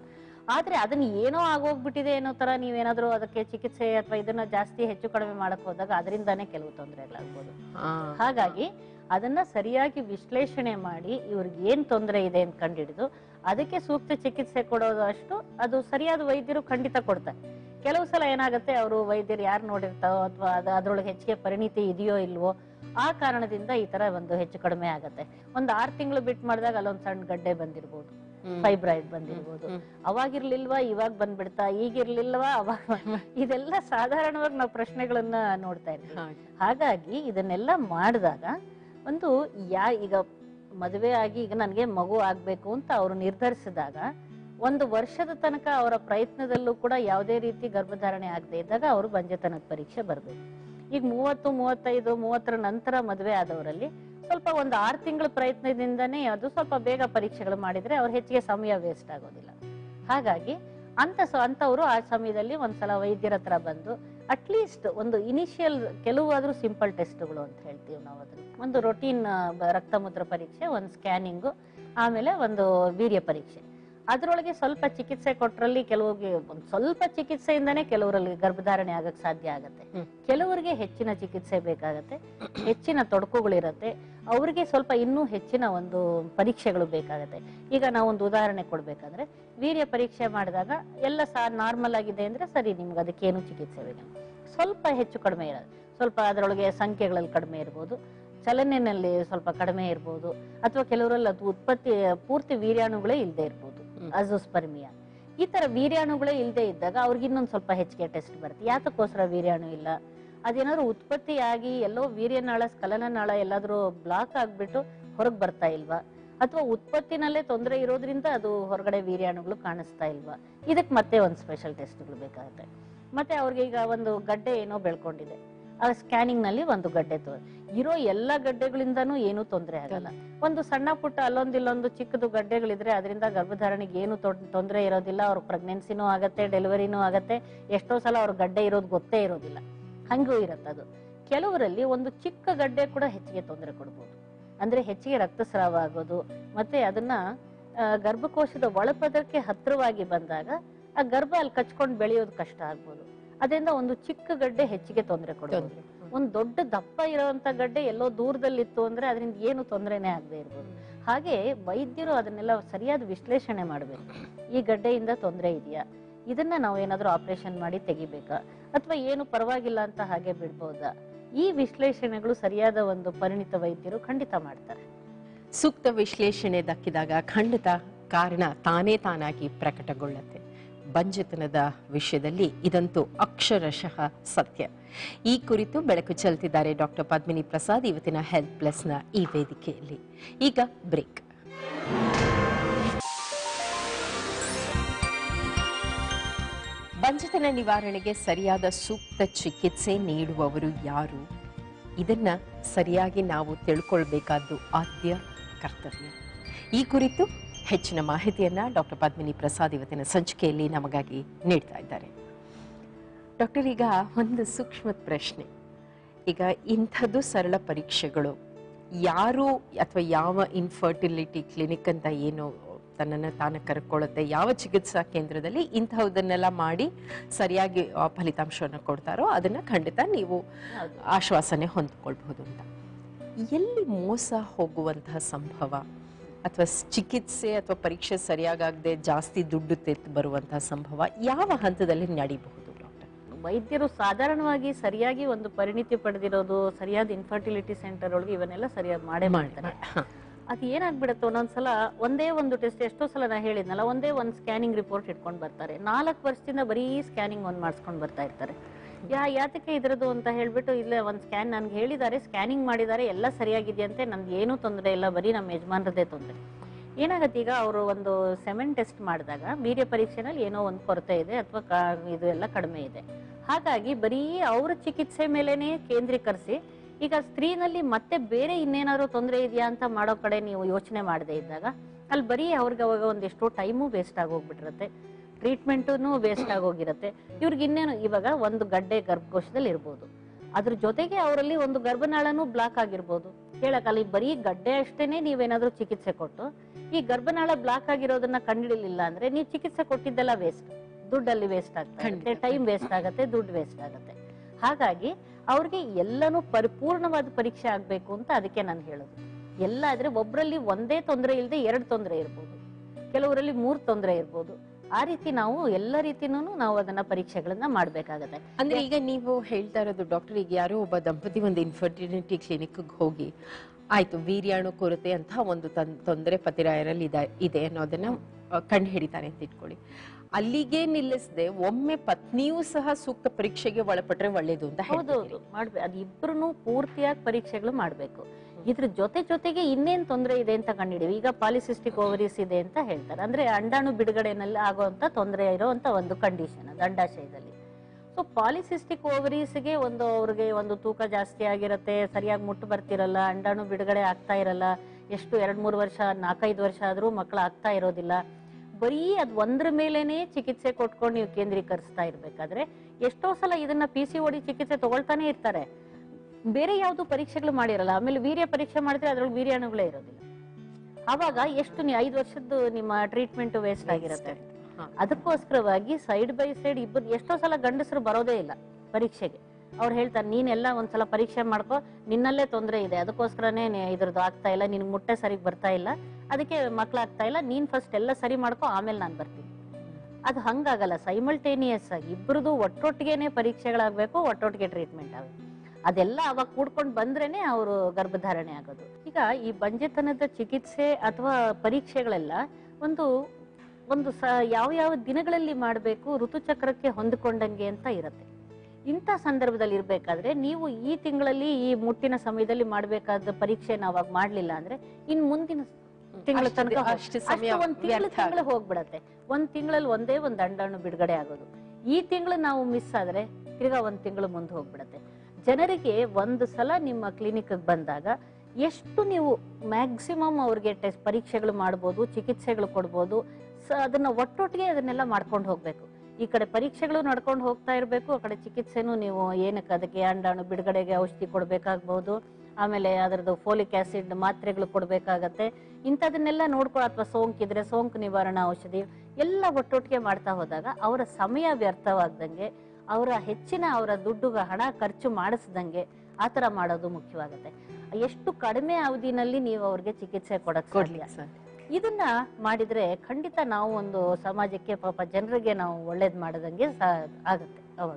ಆದ್ರೆ ಅದನ್ನ ಏನೋ ಆಗೋಗ್ಬಿಟ್ಟಿದೆ ಅನ್ನೋ ತರ ನೀವೇನಾದ್ರೂ ಅದಕ್ಕೆ ಚಿಕಿತ್ಸೆ ಅಥವಾ ಇದನ್ನ ಜಾಸ್ತಿ ಹೆಚ್ಚು ಕಡಿಮೆ ಮಾಡಕ್ ಹೋದಾಗ ಅದರಿಂದಾನೇ ಕೆಲವು ತೊಂದರೆಗಳಾಗ್ಬೋದು ಆ, ಹಾಗಾಗಿ ಅದನ್ನ ಸರಿಯಾಗಿ ವಿಶ್ಲೇಷಣೆ ಮಾಡಿ ಇವ್ರಿಗೆ ಏನ್ ತೊಂದರೆ ಇದೆ ಅಂತ ಕಂಡಿಡಿದು ಅದಕ್ಕೆ ಸೂಕ್ತ ಚಿಕಿತ್ಸೆ ಕೊಡೋದು ಅಷ್ಟು ಅದು ಸರಿಯಾದ ವೈದ್ಯರು ಖಂಡಿತ ಕೊಡ್ತಾರೆ ಕೆಲವು ಸಲ ಏನಾಗುತ್ತೆ ಅವರು ವೈದ್ಯರು ಯಾರು ನೋಡಿರ್ತಾರೋ ಅಥವಾ ಅದು ಅದ್ರೊಳಗೆ ಹೆಚ್ಚಿಗೆ ಪರಿಣಿತಿ ಇದೆಯೋ ಇಲ್ವೋ ಆ ಕಾರಣದಿಂದ ಈ ತರ ಒಂದು ಹೆಚ್ಚು ಕಡಿಮೆ ಆಗತ್ತೆ ಒಂದ್ ಆರ್ ತಿಂಗಳು ಬಿಟ್ಟು ಮಾಡಿದಾಗ ಅಲ್ಲೊಂದ್ ಸಣ್ಣ ಗಡ್ಡೆ ಬಂದಿರ್ಬೋದು ಹ್ಮ್. ಫೈಬ್ರಾಯ್ಡ್ ಬಂದಿರ್ಬೋದು ಹ್ಮ್. ಅವಾಗಿರ್ಲಿಲ್ವಾ ಇವಾಗ ಬಂದ್ಬಿಡ್ತಾ ಈಗಿರ್ಲಿಲ್ವಾ ಅವಾಗ ಬಂದ್- ಇದೆಲ್ಲ ಸಾಧಾರಣವಾಗಿ ನಾವು ಪ್ರಶ್ನೆಗಳನ್ನ ನೋಡ್ತಾ ಇರ್ತೀವಿ ಹಾಗೆ. ಹಾಗಾಗಿ ಇದನ್ನೆಲ್ಲ ಮಾಡಿದಾಗ ಒಂದು ಯಾ ಈಗ ಮದುವೆ ಆಗಿ ಈಗ ನನಗೆ ಮಗು ಆಗ್ಬೇಕು ಅಂತ ಅವರು ನಿರ್ಧರಿಸಿದಾಗ ಒಂದು ವರ್ಷದ ತನಕ ಅವರ ಪ್ರಯತ್ನದಲ್ಲೂ ಕೂಡ ಯಾವುದೇ ರೀತಿ ಗರ್ಭಧಾರಣೆ ಆಗದೆ ಇದ್ದಾಗ ಅವರು ಬಂಜೆತನದ ಪರೀಕ್ಷೆ ಬರಬೇಕು ಈಗ ಮೂವತ್ತು ಮೂವತ್ತೈದು ಮೂವತ್ತರ ನಂತರ ಮದುವೆ ಆದವರಲ್ಲಿ ಸ್ವಲ್ಪ ಒಂದು ಆರು ತಿಂಗಳ ಪ್ರಯತ್ನದಿಂದನೇ ಅದು ಸ್ವಲ್ಪ ಬೇಗ ಪರೀಕ್ಷೆಗಳು ಮಾಡಿದ್ರೆ ಅವ್ರ ಹೆಚ್ಚಿಗೆ ಸಮಯ ವೇಸ್ಟ್ ಆಗೋದಿಲ್ಲ ಹಾಗಾಗಿ ಅಂತ ಸ ಅಂತವರು ಆ ಸಮಯದಲ್ಲಿ ಒಂದ್ಸಲ ವೈದ್ಯರ ಹತ್ರ ಬಂದು ಅಟ್ಲೀಸ್ಟ್ ಒಂದು ಇನಿಷಿಯಲ್ ಕೆಲವಾದ್ರೂ ಸಿಂಪಲ್ ಟೆಸ್ಟ್ಗಳು ಅಂತ ಹೇಳ್ತೀವಿ ನಾವು ಅದನ್ನ ಒಂದು ರೊಟೀನ್ ರಕ್ತಮೂತ್ರ ಪರೀಕ್ಷೆ ಒಂದು ಸ್ಕ್ಯಾನಿಂಗು ಆಮೇಲೆ ಒಂದು ವೀರ್ಯ ಪರೀಕ್ಷೆ ಅದರೊಳಗೆ ಸ್ವಲ್ಪ ಚಿಕಿತ್ಸೆ ಕೊಟ್ರಲ್ಲಿ ಕೆಲವರಿಗೆ ಒಂದು ಸ್ವಲ್ಪ ಚಿಕಿತ್ಸೆಯಿಂದನೇ ಕೆಲವರಲ್ಲಿ ಗರ್ಭಧಾರಣೆ ಆಗಕ್ ಸಾಧ್ಯ ಆಗತ್ತೆ ಹ್ಮ್. ಕೆಲವರಿಗೆ ಹೆಚ್ಚಿನ ಚಿಕಿತ್ಸೆ ಬೇಕಾಗತ್ತೆ ಹೆಚ್ಚಿನ ತೊಡಕುಗಳಿರತ್ತೆ ಅವರಿಗೆ ಸ್ವಲ್ಪ ಇನ್ನೂ ಹೆಚ್ಚಿನ ಒಂದು ಪರೀಕ್ಷೆಗಳು ಬೇಕಾಗತ್ತೆ ಈಗ ನಾವು ಒಂದು ಉದಾಹರಣೆ ಕೊಡ್ಬೇಕಂದ್ರೆ ವೀರ್ಯ ಪರೀಕ್ಷೆ ಮಾಡಿದಾಗ ಎಲ್ಲ ಸಹ ನಾರ್ಮಲ್ ಆಗಿದೆ ಅಂದ್ರೆ ಸರಿ ನಿಮ್ಗೆ ಅದಕ್ಕೇನು ಚಿಕಿತ್ಸೆ ಬೇಕು ಸ್ವಲ್ಪ ಹೆಚ್ಚು ಕಡಿಮೆ ಇರೋದು ಸ್ವಲ್ಪ ಅದರೊಳಗೆ ಸಂಖ್ಯೆಗಳಲ್ಲಿ ಕಡಿಮೆ ಇರ್ಬೋದು ಚಲನೆಯಲ್ಲಿ ಸ್ವಲ್ಪ ಕಡಿಮೆ ಇರ್ಬೋದು ಅಥವಾ ಕೆಲವರಲ್ಲಿ ಅದು ಉತ್ಪತ್ತಿ ಪೂರ್ತಿ ವೀರ್ಯಾಣುಗಳೇ ಇಲ್ಲದೆ ಇರ್ಬೋದು ಹ್ಮ್. ಅಜೋಸ್ಪರ್ಮಿಯಾ ಈ ತರ ವೀರ್ಯಾಣುಗಳೇ ಇಲ್ಲದೆ ಇದ್ದಾಗ ಅವ್ರಿಗೆ ಇನ್ನೊಂದು ಸ್ವಲ್ಪ ಹೆಚ್ಚಿಗೆ ಟೆಸ್ಟ್ ಬರುತ್ತೆ ಯಾತಕ್ಕೋಸ್ಕರ ವೀರ್ಯಾಣು ಇಲ್ಲ ಅದೇನಾದ್ರು ಉತ್ಪತ್ತಿಯಾಗಿ ಎಲ್ಲೋ ವೀರ್ಯನಾಳ ಸ್ಖಲನನಾಳ ಎಲ್ಲಾದ್ರೂ ಬ್ಲಾಕ್ ಆಗ್ಬಿಟ್ಟು ಹೊರಗೆ ಬರ್ತಾ ಇಲ್ವಾ ಅಥವಾ ಉತ್ಪತ್ತಿನಲ್ಲೇ ತೊಂದರೆ ಇರೋದ್ರಿಂದ ಅದು ಹೊರಗಡೆ ವೀರ್ಯಾಣುಗಳು ಕಾಣಿಸ್ತಾ ಇಲ್ವಾ ಇದಕ್ಕೆ ಮತ್ತೆ ಒಂದು ಸ್ಪೆಷಲ್ ಟೆಸ್ಟ್ಗಳು ಬೇಕಾಗುತ್ತೆ ಮತ್ತೆ ಅವ್ರಿಗೆ ಈಗ ಒಂದು ಗಡ್ಡೆ ಏನೋ ಬೆಳ್ಕೊಂಡಿದೆ ಆ ಸ್ಕ್ಯಾನಿಂಗ್ ನಲ್ಲಿ ಒಂದು ಗಡ್ಡೆ ತೋ ಇರೋ ಎಲ್ಲ ಗಡ್ಡೆಗಳಿಂದನೂ ಏನೂ ತೊಂದರೆ ಆಗಲ್ಲ ಒಂದು ಸಣ್ಣ ಪುಟ್ಟ ಅಲ್ಲೊಂದು ಇಲ್ಲೊಂದು ಚಿಕ್ಕದು ಗಡ್ಡೆಗಳಿದ್ರೆ ಅದರಿಂದ ಗರ್ಭಧಾರಣೆಗೆ ಏನು ತೊಂದರೆ ಇರೋದಿಲ್ಲ ಅವ್ರ ಪ್ರೆಗ್ನೆನ್ಸಿನೂ ಆಗತ್ತೆ ಡೆಲಿವರಿನೂ ಆಗತ್ತೆ ಎಷ್ಟೋ ಸಲ ಅವ್ರ ಗಡ್ಡೆ ಇರೋದು ಗೊತ್ತೇ ಇರೋದಿಲ್ಲ ಹಂಗೂ ಇರತ್ತದು ಕೆಲವರಲ್ಲಿ ಒಂದು ಚಿಕ್ಕ ಗಡ್ಡೆ ಕೂಡ ಹೆಚ್ಚಿಗೆ ತೊಂದರೆ ಕೊಡ್ಬೋದು ಅಂದ್ರೆ ಹೆಚ್ಚಿಗೆ ರಕ್ತಸ್ರಾವ ಆಗೋದು ಮತ್ತೆ ಅದನ್ನ ಆ, ಗರ್ಭಕೋಶದ ಒಳಪದರಕ್ಕೆ ಹತ್ತಿರವಾಗಿ ಬಂದಾಗ ಆ ಗರ್ಭ ಅಲ್ಲಿ ಕಚ್ಕೊಂಡು ಬೆಳೆಯೋದು ಕಷ್ಟ ಆಗ್ಬೋದು ಅದರಿಂದ ಒಂದು ಚಿಕ್ಕ ಗಡ್ಡೆ ಹೆಚ್ಚಿಗೆ ತೊಂದರೆ ಕೊಡ್ಬೋದು ತೊಂದ್ರೆ. ಒಂದ್ ದೊಡ್ಡ ದಪ್ಪ ಇರುವಂತ ಗಡ್ಡೆ ಎಲ್ಲೋ ದೂರದಲ್ಲಿತ್ತು ಅಂದ್ರೆ ಅದರಿಂದ ಏನು ತೊಂದರೆನೇ ಆಗದೆ ಇರ್ಬೋದು ಹಾಗೆ ವೈದ್ಯರು ಅದನ್ನೆಲ್ಲ ಸರಿಯಾದ ವಿಶ್ಲೇಷಣೆ ಮಾಡಬೇಕು ಈ ಗಡ್ಡೆಯಿಂದ ತೊಂದರೆ ಇದೆಯಾ ಇದನ್ನ ನಾವು ಏನಾದ್ರೂ ಆಪರೇಷನ್ ಮಾಡಿ ತೆಗಿಬೇಕಾ ಅಥವಾ ಏನು ಪರವಾಗಿಲ್ಲ ಅಂತ ಹಾಗೆ ಬಿಡ್ಬೋದಾ ಈ ವಿಶ್ಲೇಷಣೆಗಳು ಸರಿಯಾದ ಒಂದು ಪರಿಣಿತ ವೈದ್ಯರು ಖಂಡಿತ ಮಾಡ್ತಾರೆ ಸೂಕ್ತ ವಿಶ್ಲೇಷಣೆ ದಕ್ಕಿದಾಗ ಖಂಡಿತ ಕಾರಣ ತಾನೇ ತಾನಾಗಿ ಪ್ರಕಟಗೊಳ್ಳುತ್ತೆ ಬಂಜತನದ ವಿಷಯದಲ್ಲಿ ಇದಂತೂ ಅಕ್ಷರಶಃ ಸತ್ಯ ಈ ಕುರಿತು ಬೆಳಕು ಚೆಲ್ತಿದ್ದಾರೆ ಡಾಕ್ಟರ್ ಪದ್ಮಿನಿ ಪ್ರಸಾದ್ ಇವತ್ತಿನ ಹೆಲ್ತ್ ಪ್ಲಸ್ನ ಈ ವೇದಿಕೆಯಲ್ಲಿ ಈಗ ಬ್ರೇಕ್ ಬಂಜತನ ನಿವಾರಣೆಗೆ ಸರಿಯಾದ ಸೂಕ್ತ ಚಿಕಿತ್ಸೆ ನೀಡುವವರು ಯಾರು ಇದನ್ನ ಸರಿಯಾಗಿ ನಾವು ತಿಳ್ಕೊಳ್ಬೇಕಾದ್ದು ಆದ್ಯ ಕರ್ತವ್ಯ ಈ ಕುರಿತು ಹೆಚ್ಚಿನ ಮಾಹಿತಿಯನ್ನ ಡಾಕ್ಟರ್ ಪದ್ಮಿನಿ ಪ್ರಸಾದ್ ಇವತ್ತಿನ ಸಂಚಿಕೆಯಲ್ಲಿ ನಮಗಾಗಿ ನೀಡ್ತಾ ಇದ್ದಾರೆ ಡಾಕ್ಟರ್ ಈಗ ಒಂದು ಸೂಕ್ಷ್ಮ ಪ್ರಶ್ನೆ ಈಗ ಇಂಥದ್ದು ಸರಳ ಪರೀಕ್ಷೆಗಳು ಯಾರು ಅಥವಾ ಯಾವ ಇನ್ಫರ್ಟಿಲಿಟಿ ಕ್ಲಿನಿಕ್ ಅಂತ ಏನು ತನ್ನನ್ನು ತಾನು ಕರ್ಕೊಳ್ಳುತ್ತೆ ಯಾವ ಚಿಕಿತ್ಸಾ ಕೇಂದ್ರದಲ್ಲಿ ಇಂತಹದನ್ನೆಲ್ಲ ಮಾಡಿ ಸರಿಯಾಗಿ ಆ, ಫಲಿತಾಂಶವನ್ನು ಕೊಡ್ತಾರೋ ಅದನ್ನ ಖಂಡಿತ ನೀವು ಆಶ್ವಾಸನೆ ಹೊಂದ್ಕೊಳ್ಬಹುದು ಅಂತ ಎಲ್ಲಿ ಮೋಸ ಹೋಗುವಂತಹ ಸಂಭವ ಅಥವಾ ಸ್- ಚಿಕಿತ್ಸೆ ಅಥವಾ ಪರೀಕ್ಷೆ ಸರಿಯಾಗದೆ ಜಾಸ್ತಿ ದುಡ್ಡು ತೆತ್ತು ಬರುವಂತಹ ಸಂಭವ ಯಾವ ಹಂತದಲ್ಲಿ ನಡಿಬಹುದು ಡಾಕ್ಟರ್ ವೈದ್ಯರು ಸಾಧಾರಣವಾಗಿ ಸರಿಯಾಗಿ ಒಂದು ಪರಿಣಿತಿ ಪಡೆದಿರೋದು ಸರಿಯಾದ ಇನ್ಫರ್ಟಿಲಿಟಿ ಸೆಂಟರ್ ಒಳಗೆ ಇವನ್ನೆಲ್ಲ ಸರಿಯಾಗಿ ಮಾಡೇ ಮಾಡ್ತಾರೆ ಅದು ಏನಾಗ್ಬಿಡುತ್ತೆ ಒಂದೊಂದ್ಸಲ ಒಂದೇ ಒಂದು ಟೆಸ್ಟ್ ಎಷ್ಟೋ ಸಲ ನಾ ಹೇಳಿದ್ನಲ್ಲ ಒಂದೇ ಒಂದು ಸ್ಕ್ಯಾನಿಂಗ್ ರಿಪೋರ್ಟ್ ಇಟ್ಕೊಂಡು ಬರ್ತಾರೆ ನಾಲ್ಕು ವರ್ಷದಿಂದ ಬರೀ ಸ್ಕ್ಯಾನಿಂಗ್ ಒಂದು ಮಾಡಿಸ್ಕೊಂಡು ಬರ್ತಾ ಇರ್ತಾರೆ ಯಾ ಯಾತಕ್ಕೆ ಇದ್ರದ್ದು ಅಂತ ಹೇಳ್ಬಿಟ್ಟು ಇಲ್ಲೇ ಒಂದು ಸ್ಕ್ಯಾನ್ ನನ್ಗೆ ಹೇಳಿದ್ದಾರೆ ಸ್ಕ್ಯಾನಿಂಗ್ ಮಾಡಿದ್ದಾರೆ ಎಲ್ಲ ಸರಿಯಾಗಿದೆಯಂತೆ ನನ್ಗೆ ಏನೂ ತೊಂದರೆ ಇಲ್ಲ ಬರೀ ನಮ್ಮ ಯಜಮಾನ್ರದ್ದೇ ತೊಂದರೆ ಏನಾಗತ್ತೆ ಈಗ ಅವರು ಒಂದು ಸೆಮೆನ್ ಟೆಸ್ಟ್ ಮಾಡಿದಾಗ ವೀರ್ಯ ಪರೀಕ್ಷೆನಲ್ಲಿ ಏನೋ ಒಂದು ಕೊರತೆ ಇದೆ ಅಥವಾ ಇದು ಎಲ್ಲ ಕಡಿಮೆ ಇದೆ ಹಾಗಾಗಿ ಬರೀ ಅವ್ರ ಚಿಕಿತ್ಸೆ ಮೇಲೇನೆ ಕೇಂದ್ರೀಕರಿಸಿ ಈಗ ಸ್ತ್ರೀನಲ್ಲಿ ಮತ್ತೆ ಬೇರೆ ಇನ್ನೇನಾದ್ರು ತೊಂದರೆ ಇದೆಯಾ ಅಂತ ಮಾಡೋ ಕಡೆ ನೀವು ಯೋಚನೆ ಮಾಡದೇ ಇದ್ದಾಗ ಅಲ್ಲಿ ಬರೀ ಅವ್ರಿಗೆ ಅವಾಗ ಒಂದೆಷ್ಟೋ ಟೈಮು ವೇಸ್ಟ್ ಆಗೋಗ್ಬಿಟ್ಟಿರತ್ತೆ ಟ್ರೀಟ್ಮೆಂಟೂ ವೇಸ್ಟ್ ಆಗೋಗಿರತ್ತೆ ಇವ್ರಿಗೆ ಇನ್ನೇನು ಇವಾಗ ಒಂದು ಗಡ್ಡೆ ಗರ್ಭಕೋಶದಲ್ಲಿ ಇರ್ಬೋದು ಅದ್ರ ಜೊತೆಗೆ ಅವರಲ್ಲಿ ಒಂದು ಗರ್ಭನಾಳನೂ ಬ್ಲಾಕ್ ಆಗಿರ್ಬೋದು ಕೇಳಕ್ಕಲ್ಲ ಈ ಬರೀ ಗಡ್ಡೆ ಅಷ್ಟೇನೆ ನೀವೇನಾದ್ರೂ ಚಿಕಿತ್ಸೆ ಕೊಟ್ಟು ಈ ಗರ್ಭನಾಳ ಬ್ಲಾಕ್ ಆಗಿರೋದನ್ನ ಕಂಡಿಡಿಲಿಲ್ಲ ಅಂದ್ರೆ ನೀವು ಚಿಕಿತ್ಸೆ ಕೊಟ್ಟಿದ್ದೆಲ್ಲ ವೇಸ್ಟ್ ದುಡ್ಡಲ್ಲಿ ವೇಸ್ಟ್ ಆಗ್ತದೆ ಖಂಡಿತ. ಟೈಮ್ ವೇಸ್ಟ್ ಆಗುತ್ತೆ ದುಡ್ಡು ವೇಸ್ಟ್ ಆಗುತ್ತೆ ಹಾಗಾಗಿ ಅವ್ರಿಗೆ ಎಲ್ಲನೂ ಪರಿಪೂರ್ಣವಾದ ಪರೀಕ್ಷೆ ಆಗ್ಬೇಕು ಅಂತ ಅದಕ್ಕೆ ನಾನು ಹೇಳೋದು ಎಲ್ಲ ಆದ್ರೆ ಒಬ್ರಲ್ಲಿ ಒಂದೇ ತೊಂದರೆ ಇಲ್ಲದೆ ಎರಡು ತೊಂದರೆ ಇರ್ಬೋದು ಕೆಲವರಲ್ಲಿ ಮೂರ್ ತೊಂದರೆ ಇರ್ಬೋದು ಆ ರೀತಿ ನಾವು ಎಲ್ಲ ರೀತಿನೂ ನಾವು ಅದನ್ನ ಪರೀಕ್ಷೆಗಳನ್ನ ಮಾಡ್ಬೇಕಾಗತ್ತೆ ಅಂದ್ರೆ ಈಗ ನೀವು ಹೇಳ್ತಾ ಇರೋದು ಡಾಕ್ಟರ್ ಈಗ ಯಾರೋ ಒಬ್ಬ ದಂಪತಿ ಒಂದು ಇನ್ಫರ್ಟಿಲಿಟಿ ಕ್ಲಿನಿಕ್ ಹೋಗಿ ಆಯ್ತು ವೀರ್ಯಾಣು ಕೊರತೆ ಅಂತ ಒಂದು ತನ್- ತೊಂದರೆ ಪತಿರಾಯರಲ್ಲಿ ಇದೆ ಇದೆ ಅನ್ನೋದನ್ನ ಕಂಡು ಹಿಡಿತಾರೆ ಅಂತ ಇಟ್ಕೊಳ್ಳಿ ಅಲ್ಲಿಗೆ ನಿಲ್ಲಿಸದೆ ಒಮ್ಮೆ ಪತ್ನಿಯೂ ಸಹ ಸೂಕ್ತ ಪರೀಕ್ಷೆಗೆ ಒಳಪಟ್ರೆ ಒಳ್ಳೇದು ಅಂತ ಹೌದೌದು ಹೇಳ್ತಿದ್ದೀರಿ. ಮಾಡ್ಬೇಕು ಅದು ಇಬ್ರು ಪೂರ್ತಿಯಾಗಿ ಪರೀಕ್ಷೆಗಳು ಮಾಡ್ಬೇಕು ಇದ್ರ ಜೊತೆ ಜೊತೆಗೆ ಇನ್ನೇನ್ ತೊಂದರೆ ಇದೆ ಅಂತ ಕಂಡಿಡಿವಿ ಈಗ ಪಾಲಿಸಿಸ್ಟಿಕ್ ಓವರೀಸ್ ಇದೆ ಅಂತ ಹೇಳ್ತಾರೆ ಅಂದ್ರೆ ಅಂಡಾಣು ಬಿಡುಗಡೆನಲ್ಲಿ ಆಗುವಂತ ತೊಂದರೆ ಇರುವಂತ ಒಂದು ಕಂಡೀಷನ್ ಅದು ಅಂಡಾಶಯದಲ್ಲಿ ಸೊ ಪಾಲಿಸಿಸ್ಟಿಕ್ ಓವರೀಸ್ಗೆ ಒಂದು ಅವ್ರಿಗೆ ಒಂದು ತೂಕ ಜಾಸ್ತಿ ಆಗಿರತ್ತೆ ಸರಿಯಾಗಿ ಮುಟ್ಟು ಬರ್ತಿರಲ್ಲ ಅಂಡಾಣು ಬಿಡುಗಡೆ ಆಗ್ತಾ ಇರಲ್ಲ ಎಷ್ಟು ಎರಡ್ ಮೂರು ವರ್ಷ ನಾಲ್ಕೈದು ವರ್ಷ ಆದ್ರೂ ಮಕ್ಕಳು ಆಗ್ತಾ ಇರೋದಿಲ್ಲ ಬರೀ ಅದ್ ಒಂದ್ರ ಮೇಲೇನೆ ಚಿಕಿತ್ಸೆ ಕೊಟ್ಕೊಂಡು ನೀವು ಕೇಂದ್ರೀಕರಿಸ್ತಾ ಇರ್ಬೇಕಾದ್ರೆ ಎಷ್ಟೋ ಸಲ ಇದನ್ನ ಪಿ ಸಿ ಓಡಿ ಚಿಕಿತ್ಸೆ ತಗೊಳ್ತಾನೆ ಇರ್ತಾರೆ ಬೇರೆ ಯಾವ್ದು ಪರೀಕ್ಷೆಗಳು ಮಾಡಿರಲ್ಲ ಆಮೇಲೆ ವೀರ್ಯ ಪರೀಕ್ಷೆ ಮಾಡಿದ್ರೆ ಅದ್ರೊಳಗೆ ವೀರ್ಯಾಣುಗಳೇ ಇರೋದಿಲ್ಲ ಅವಾಗ ಎಷ್ಟು ನೀವು ಐದು ವರ್ಷದ್ದು ನಿಮ್ಮ ಟ್ರೀಟ್ಮೆಂಟ್ ವೇಸ್ಟ್ ಆಗಿರುತ್ತೆ ಹಾ. ಅದಕ್ಕೋಸ್ಕರವಾಗಿ ಸೈಡ್ ಬೈ ಸೈಡ್ ಇಬ್ಬರು ಎಷ್ಟೋ ಸಲ ಗಂಡಸರು ಬರೋದೇ ಇಲ್ಲ ಪರೀಕ್ಷೆಗೆ ಅವ್ರು ಹೇಳ್ತಾರೆ ನೀನೆಲ್ಲ ಒಂದ್ಸಲ ಪರೀಕ್ಷೆ ಮಾಡ್ಕೊ ನಿನ್ನಲ್ಲೇ ತೊಂದರೆ ಇದೆ ಅದಕ್ಕೋಸ್ಕರನೇ ನೀ- ಇದ್ರದ್ದು ಆಗ್ತಾ ಇಲ್ಲ ನಿನ್ ಮುಟ್ಟೆ ಸರಿಗೆ ಬರ್ತಾ ಇಲ್ಲ ಅದಕ್ಕೆ ಮಕ್ಳಾಗ್ತಾ ಇಲ್ಲ ನೀನ್ ಫಸ್ಟ್ ಎಲ್ಲ ಸರಿ ಮಾಡ್ಕೊ ಆಮೇಲೆ ನಾನು ಬರ್ತೀನಿ ಅದು ಹಂಗಾಗಲ್ಲ ಸೈಮಲ್ಟೇನಿಯಸ್ ಆಗಿ ಇಬ್ಬರದು ಒಟ್ಟೊಟ್ಟಿಗೆನೆ ಪರೀಕ್ಷೆಗಳಾಗಬೇಕು ಒಟ್ಟೊಟ್ಟಿಗೆ ಟ್ರೀಟ್ಮೆಂಟ್ ಆಗಬೇಕು ಅದೆಲ್ಲ ಅವಾಗ ಕೂಡ್ಕೊಂಡು ಬಂದ್ರೇನೆ ಅವರು ಗರ್ಭಧಾರಣೆ ಆಗೋದು ಈಗ ಈ ಬಂಜೆತನದ ಚಿಕಿತ್ಸೆ ಅಥವಾ ಪರೀಕ್ಷೆಗಳೆಲ್ಲ ಒಂದು ಒಂದು ಸ ಯಾವ ಯಾವ ದಿನಗಳಲ್ಲಿ ಮಾಡಬೇಕು ಋತುಚಕ್ರಕ್ಕೆ ಹೊಂದಿಕೊಂಡಂಗೆ ಅಂತ ಇರುತ್ತೆ ಇಂಥ ಸಂದರ್ಭದಲ್ಲಿ ಇರ್ಬೇಕಾದ್ರೆ ನೀವು ಈ ತಿಂಗಳಲ್ಲಿ ಈ ಮುಟ್ಟಿನ ಸಮಯದಲ್ಲಿ ಮಾಡಬೇಕಾದ ಪರೀಕ್ಷೆ ಅವಾಗ ಮಾಡ್ಲಿಲ್ಲ ಅಂದ್ರೆ ಇನ್ ಮುಂದಿನ ತಿಂಗಳ ಅಷ್ಟು- ತನಕ ಹೋಗ್- ಅಷ್ಟು ಸಮಯ ಅಷ್ಟು ಒಂದ್ ತಿಂಗಳು ವ್ಯರ್ಥ ತಿಂಗಳು ಹೋಗ್ಬಿಡತ್ತೆ ಒಂದ್ ತಿಂಗಳಲ್ಲಿ ಒಂದೇ ಒಂದ್ ಅಂಡಾಣು ಬಿಡುಗಡೆ ಆಗೋದು ಈ ತಿಂಗಳು ನಾವು ಮಿಸ್ ಆದ್ರೆ ತಿರ್ಗಾ ಒಂದ್ ತಿಂಗಳು ಮುಂದೆ ಹೋಗ್ಬಿಡತ್ತೆ ಜನರಿಗೆ ಒಂದು ಸಲ ನಿಮ್ಮ ಕ್ಲಿನಿಕ್ ಬಂದಾಗ ಎಷ್ಟು ನೀವು ಮ್ಯಾಕ್ಸಿಮಮ್ ಅವ್ರಿಗೆ ಟೆಸ್ಟ್ ಪರೀಕ್ಷೆಗಳು ಮಾಡ್ಬೋದು ಚಿಕಿತ್ಸೆಗಳು ಕೊಡ್ಬೋದು ಸ ಅದನ್ನ ಒಟ್ಟೊಟ್ಟಿಗೆ ಅದನ್ನೆಲ್ಲ ಮಾಡ್ಕೊಂಡು ಹೋಗ್ಬೇಕು ಈ ಕಡೆ ಪರೀಕ್ಷೆಗಳು ನಡ್ಕೊಂಡು ಹೋಗ್ತಾ ಇರಬೇಕು ಆ ಕಡೆ ಚಿಕಿತ್ಸೆನೂ ನೀವು ಏನಕ್ಕೆ ಅದಕ್ಕೆ ಅಂಡಾಣು ಬಿಡುಗಡೆಗೆ ಔಷಧಿ ಕೊಡ್ಬೇಕಾಗ್ಬೋದು ಆಮೇಲೆ ಅದರದ್ದು ಫೋಲಿಕ್ ಆಸಿಡ್ ಮಾತ್ರೆಗಳು ಕೊಡ್ಬೇಕಾಗತ್ತೆ ಇಂಥದನ್ನೆಲ್ಲ ನೋಡ್ಕೊ ಅಥವಾ ಸೋಂಕಿದ್ರೆ ಸೋಂಕು ನಿವಾರಣಾ ಔಷಧಿ ಎಲ್ಲ ಒಟ್ಟೊಟ್ಟಿಗೆ ಮಾಡ್ತಾ ಹೋದಾಗ ಅವರ ಸಮಯ ವ್ಯರ್ಥವಾಗ್ದಂಗೆ ಅವರ ಹೆಚ್ಚಿನ ಅವರ ದುಡ್ಡು ಹಣ ಖರ್ಚು ಮಾಡಿಸ್ದಂಗೆ ಆ ತರ ಮಾಡೋದು ಮುಖ್ಯವಾಗುತ್ತೆ ಎಷ್ಟು ಕಡಿಮೆ ಅವಧಿನಲ್ಲಿ ನೀವು ಅವ್ರಿಗೆ ಚಿಕಿತ್ಸೆ ಕೊಡಕ್ ಸಾಧ್ಯ ಕೊಡ್ಲಿಕ್ಕೆ ಸಾಧ್ಯ ಇದನ್ನ ಮಾಡಿದ್ರೆ ಖಂಡಿತ ನಾವು ಒಂದು ಸಮಾಜಕ್ಕೆ ಪಾಪ ಜನರಿಗೆ ನಾವು ಒಳ್ಳೇದ್ ಮಾಡದಂಗೆ ಸಾ- ಆಗತ್ತೆ ಅವಾಗ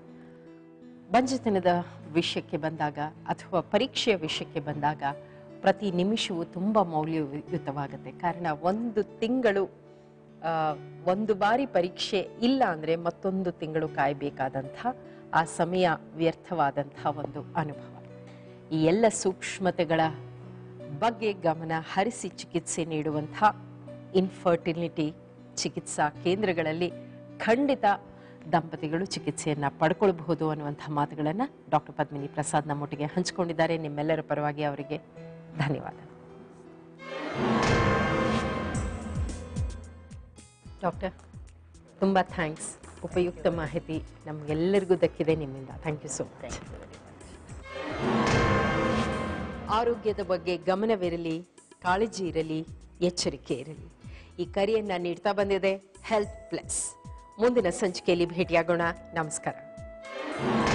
ಬಂಜತನದ ವಿಷಯಕ್ಕೆ ಬಂದಾಗ ಅಥವಾ ಪರೀಕ್ಷೆಯ ವಿಷಯಕ್ಕೆ ಬಂದಾಗ ಪ್ರತಿ ನಿಮಿಷವೂ ತುಂಬ ಮೌಲ್ಯಯುತವಾಗುತ್ತೆ ಕಾರಣ ಒಂದು ತಿಂಗಳು ಆ, ಒಂದು ಬಾರಿ ಪರೀಕ್ಷೆ ಇಲ್ಲ ಅಂದರೆ ಮತ್ತೊಂದು ತಿಂಗಳು ಕಾಯಬೇಕಾದಂಥ ಆ ಸಮಯ ವ್ಯರ್ಥವಾದಂಥ ಒಂದು ಅನುಭವ ಈ ಎಲ್ಲ ಸೂಕ್ಷ್ಮತೆಗಳ ಬಗ್ಗೆ ಗಮನ ಹರಿಸಿ ಚಿಕಿತ್ಸೆ ನೀಡುವಂಥ ಇನ್ಫರ್ಟಿಲಿಟಿ ಚಿಕಿತ್ಸಾ ಕೇಂದ್ರಗಳಲ್ಲಿ ಖಂಡಿತ ದಂಪತಿಗಳು ಚಿಕಿತ್ಸೆಯನ್ನ ಪಡ್ಕೊಳ್ಬಹುದು ಅನ್ನುವಂಥ ಮಾತುಗಳನ್ನು ಡಾಕ್ಟರ್ ಪದ್ಮಿನಿ ಪ್ರಸಾದ್ ನಮ್ಮೊಟ್ಟಿಗೆ ಹಂಚಿಕೊಂಡಿದ್ದಾರೆ ನಿಮ್ಮೆಲ್ಲರ ಪರವಾಗಿ ಅವರಿಗೆ ಧನ್ಯವಾದ ಡಾಕ್ಟರ್ ತುಂಬ ಥ್ಯಾಂಕ್ಸ್ ಉಪಯುಕ್ತ ಮಾಹಿತಿ ನಮಗೆಲ್ಲರಿಗೂ ದಕ್ಕಿದೆ ನಿಮ್ಮಿಂದ ಥ್ಯಾಂಕ್ ಯು ಸೊ ಮಚ್ ಆರೋಗ್ಯದ ಬಗ್ಗೆ ಗಮನವಿರಲಿ ಕಾಳಜಿ ಇರಲಿ ಎಚ್ಚರಿಕೆ ಇರಲಿ ಈ ಕರೆಯನ್ನ ನೀಡ್ತಾ ಬಂದಿದೆ ಹೆಲ್ತ್ ಪ್ಲಸ್ ಮುಂದಿನ ಸಂಚಿಕೆಯಲ್ಲಿ ಭೇಟಿಯಾಗೋಣ ನಮಸ್ಕಾರ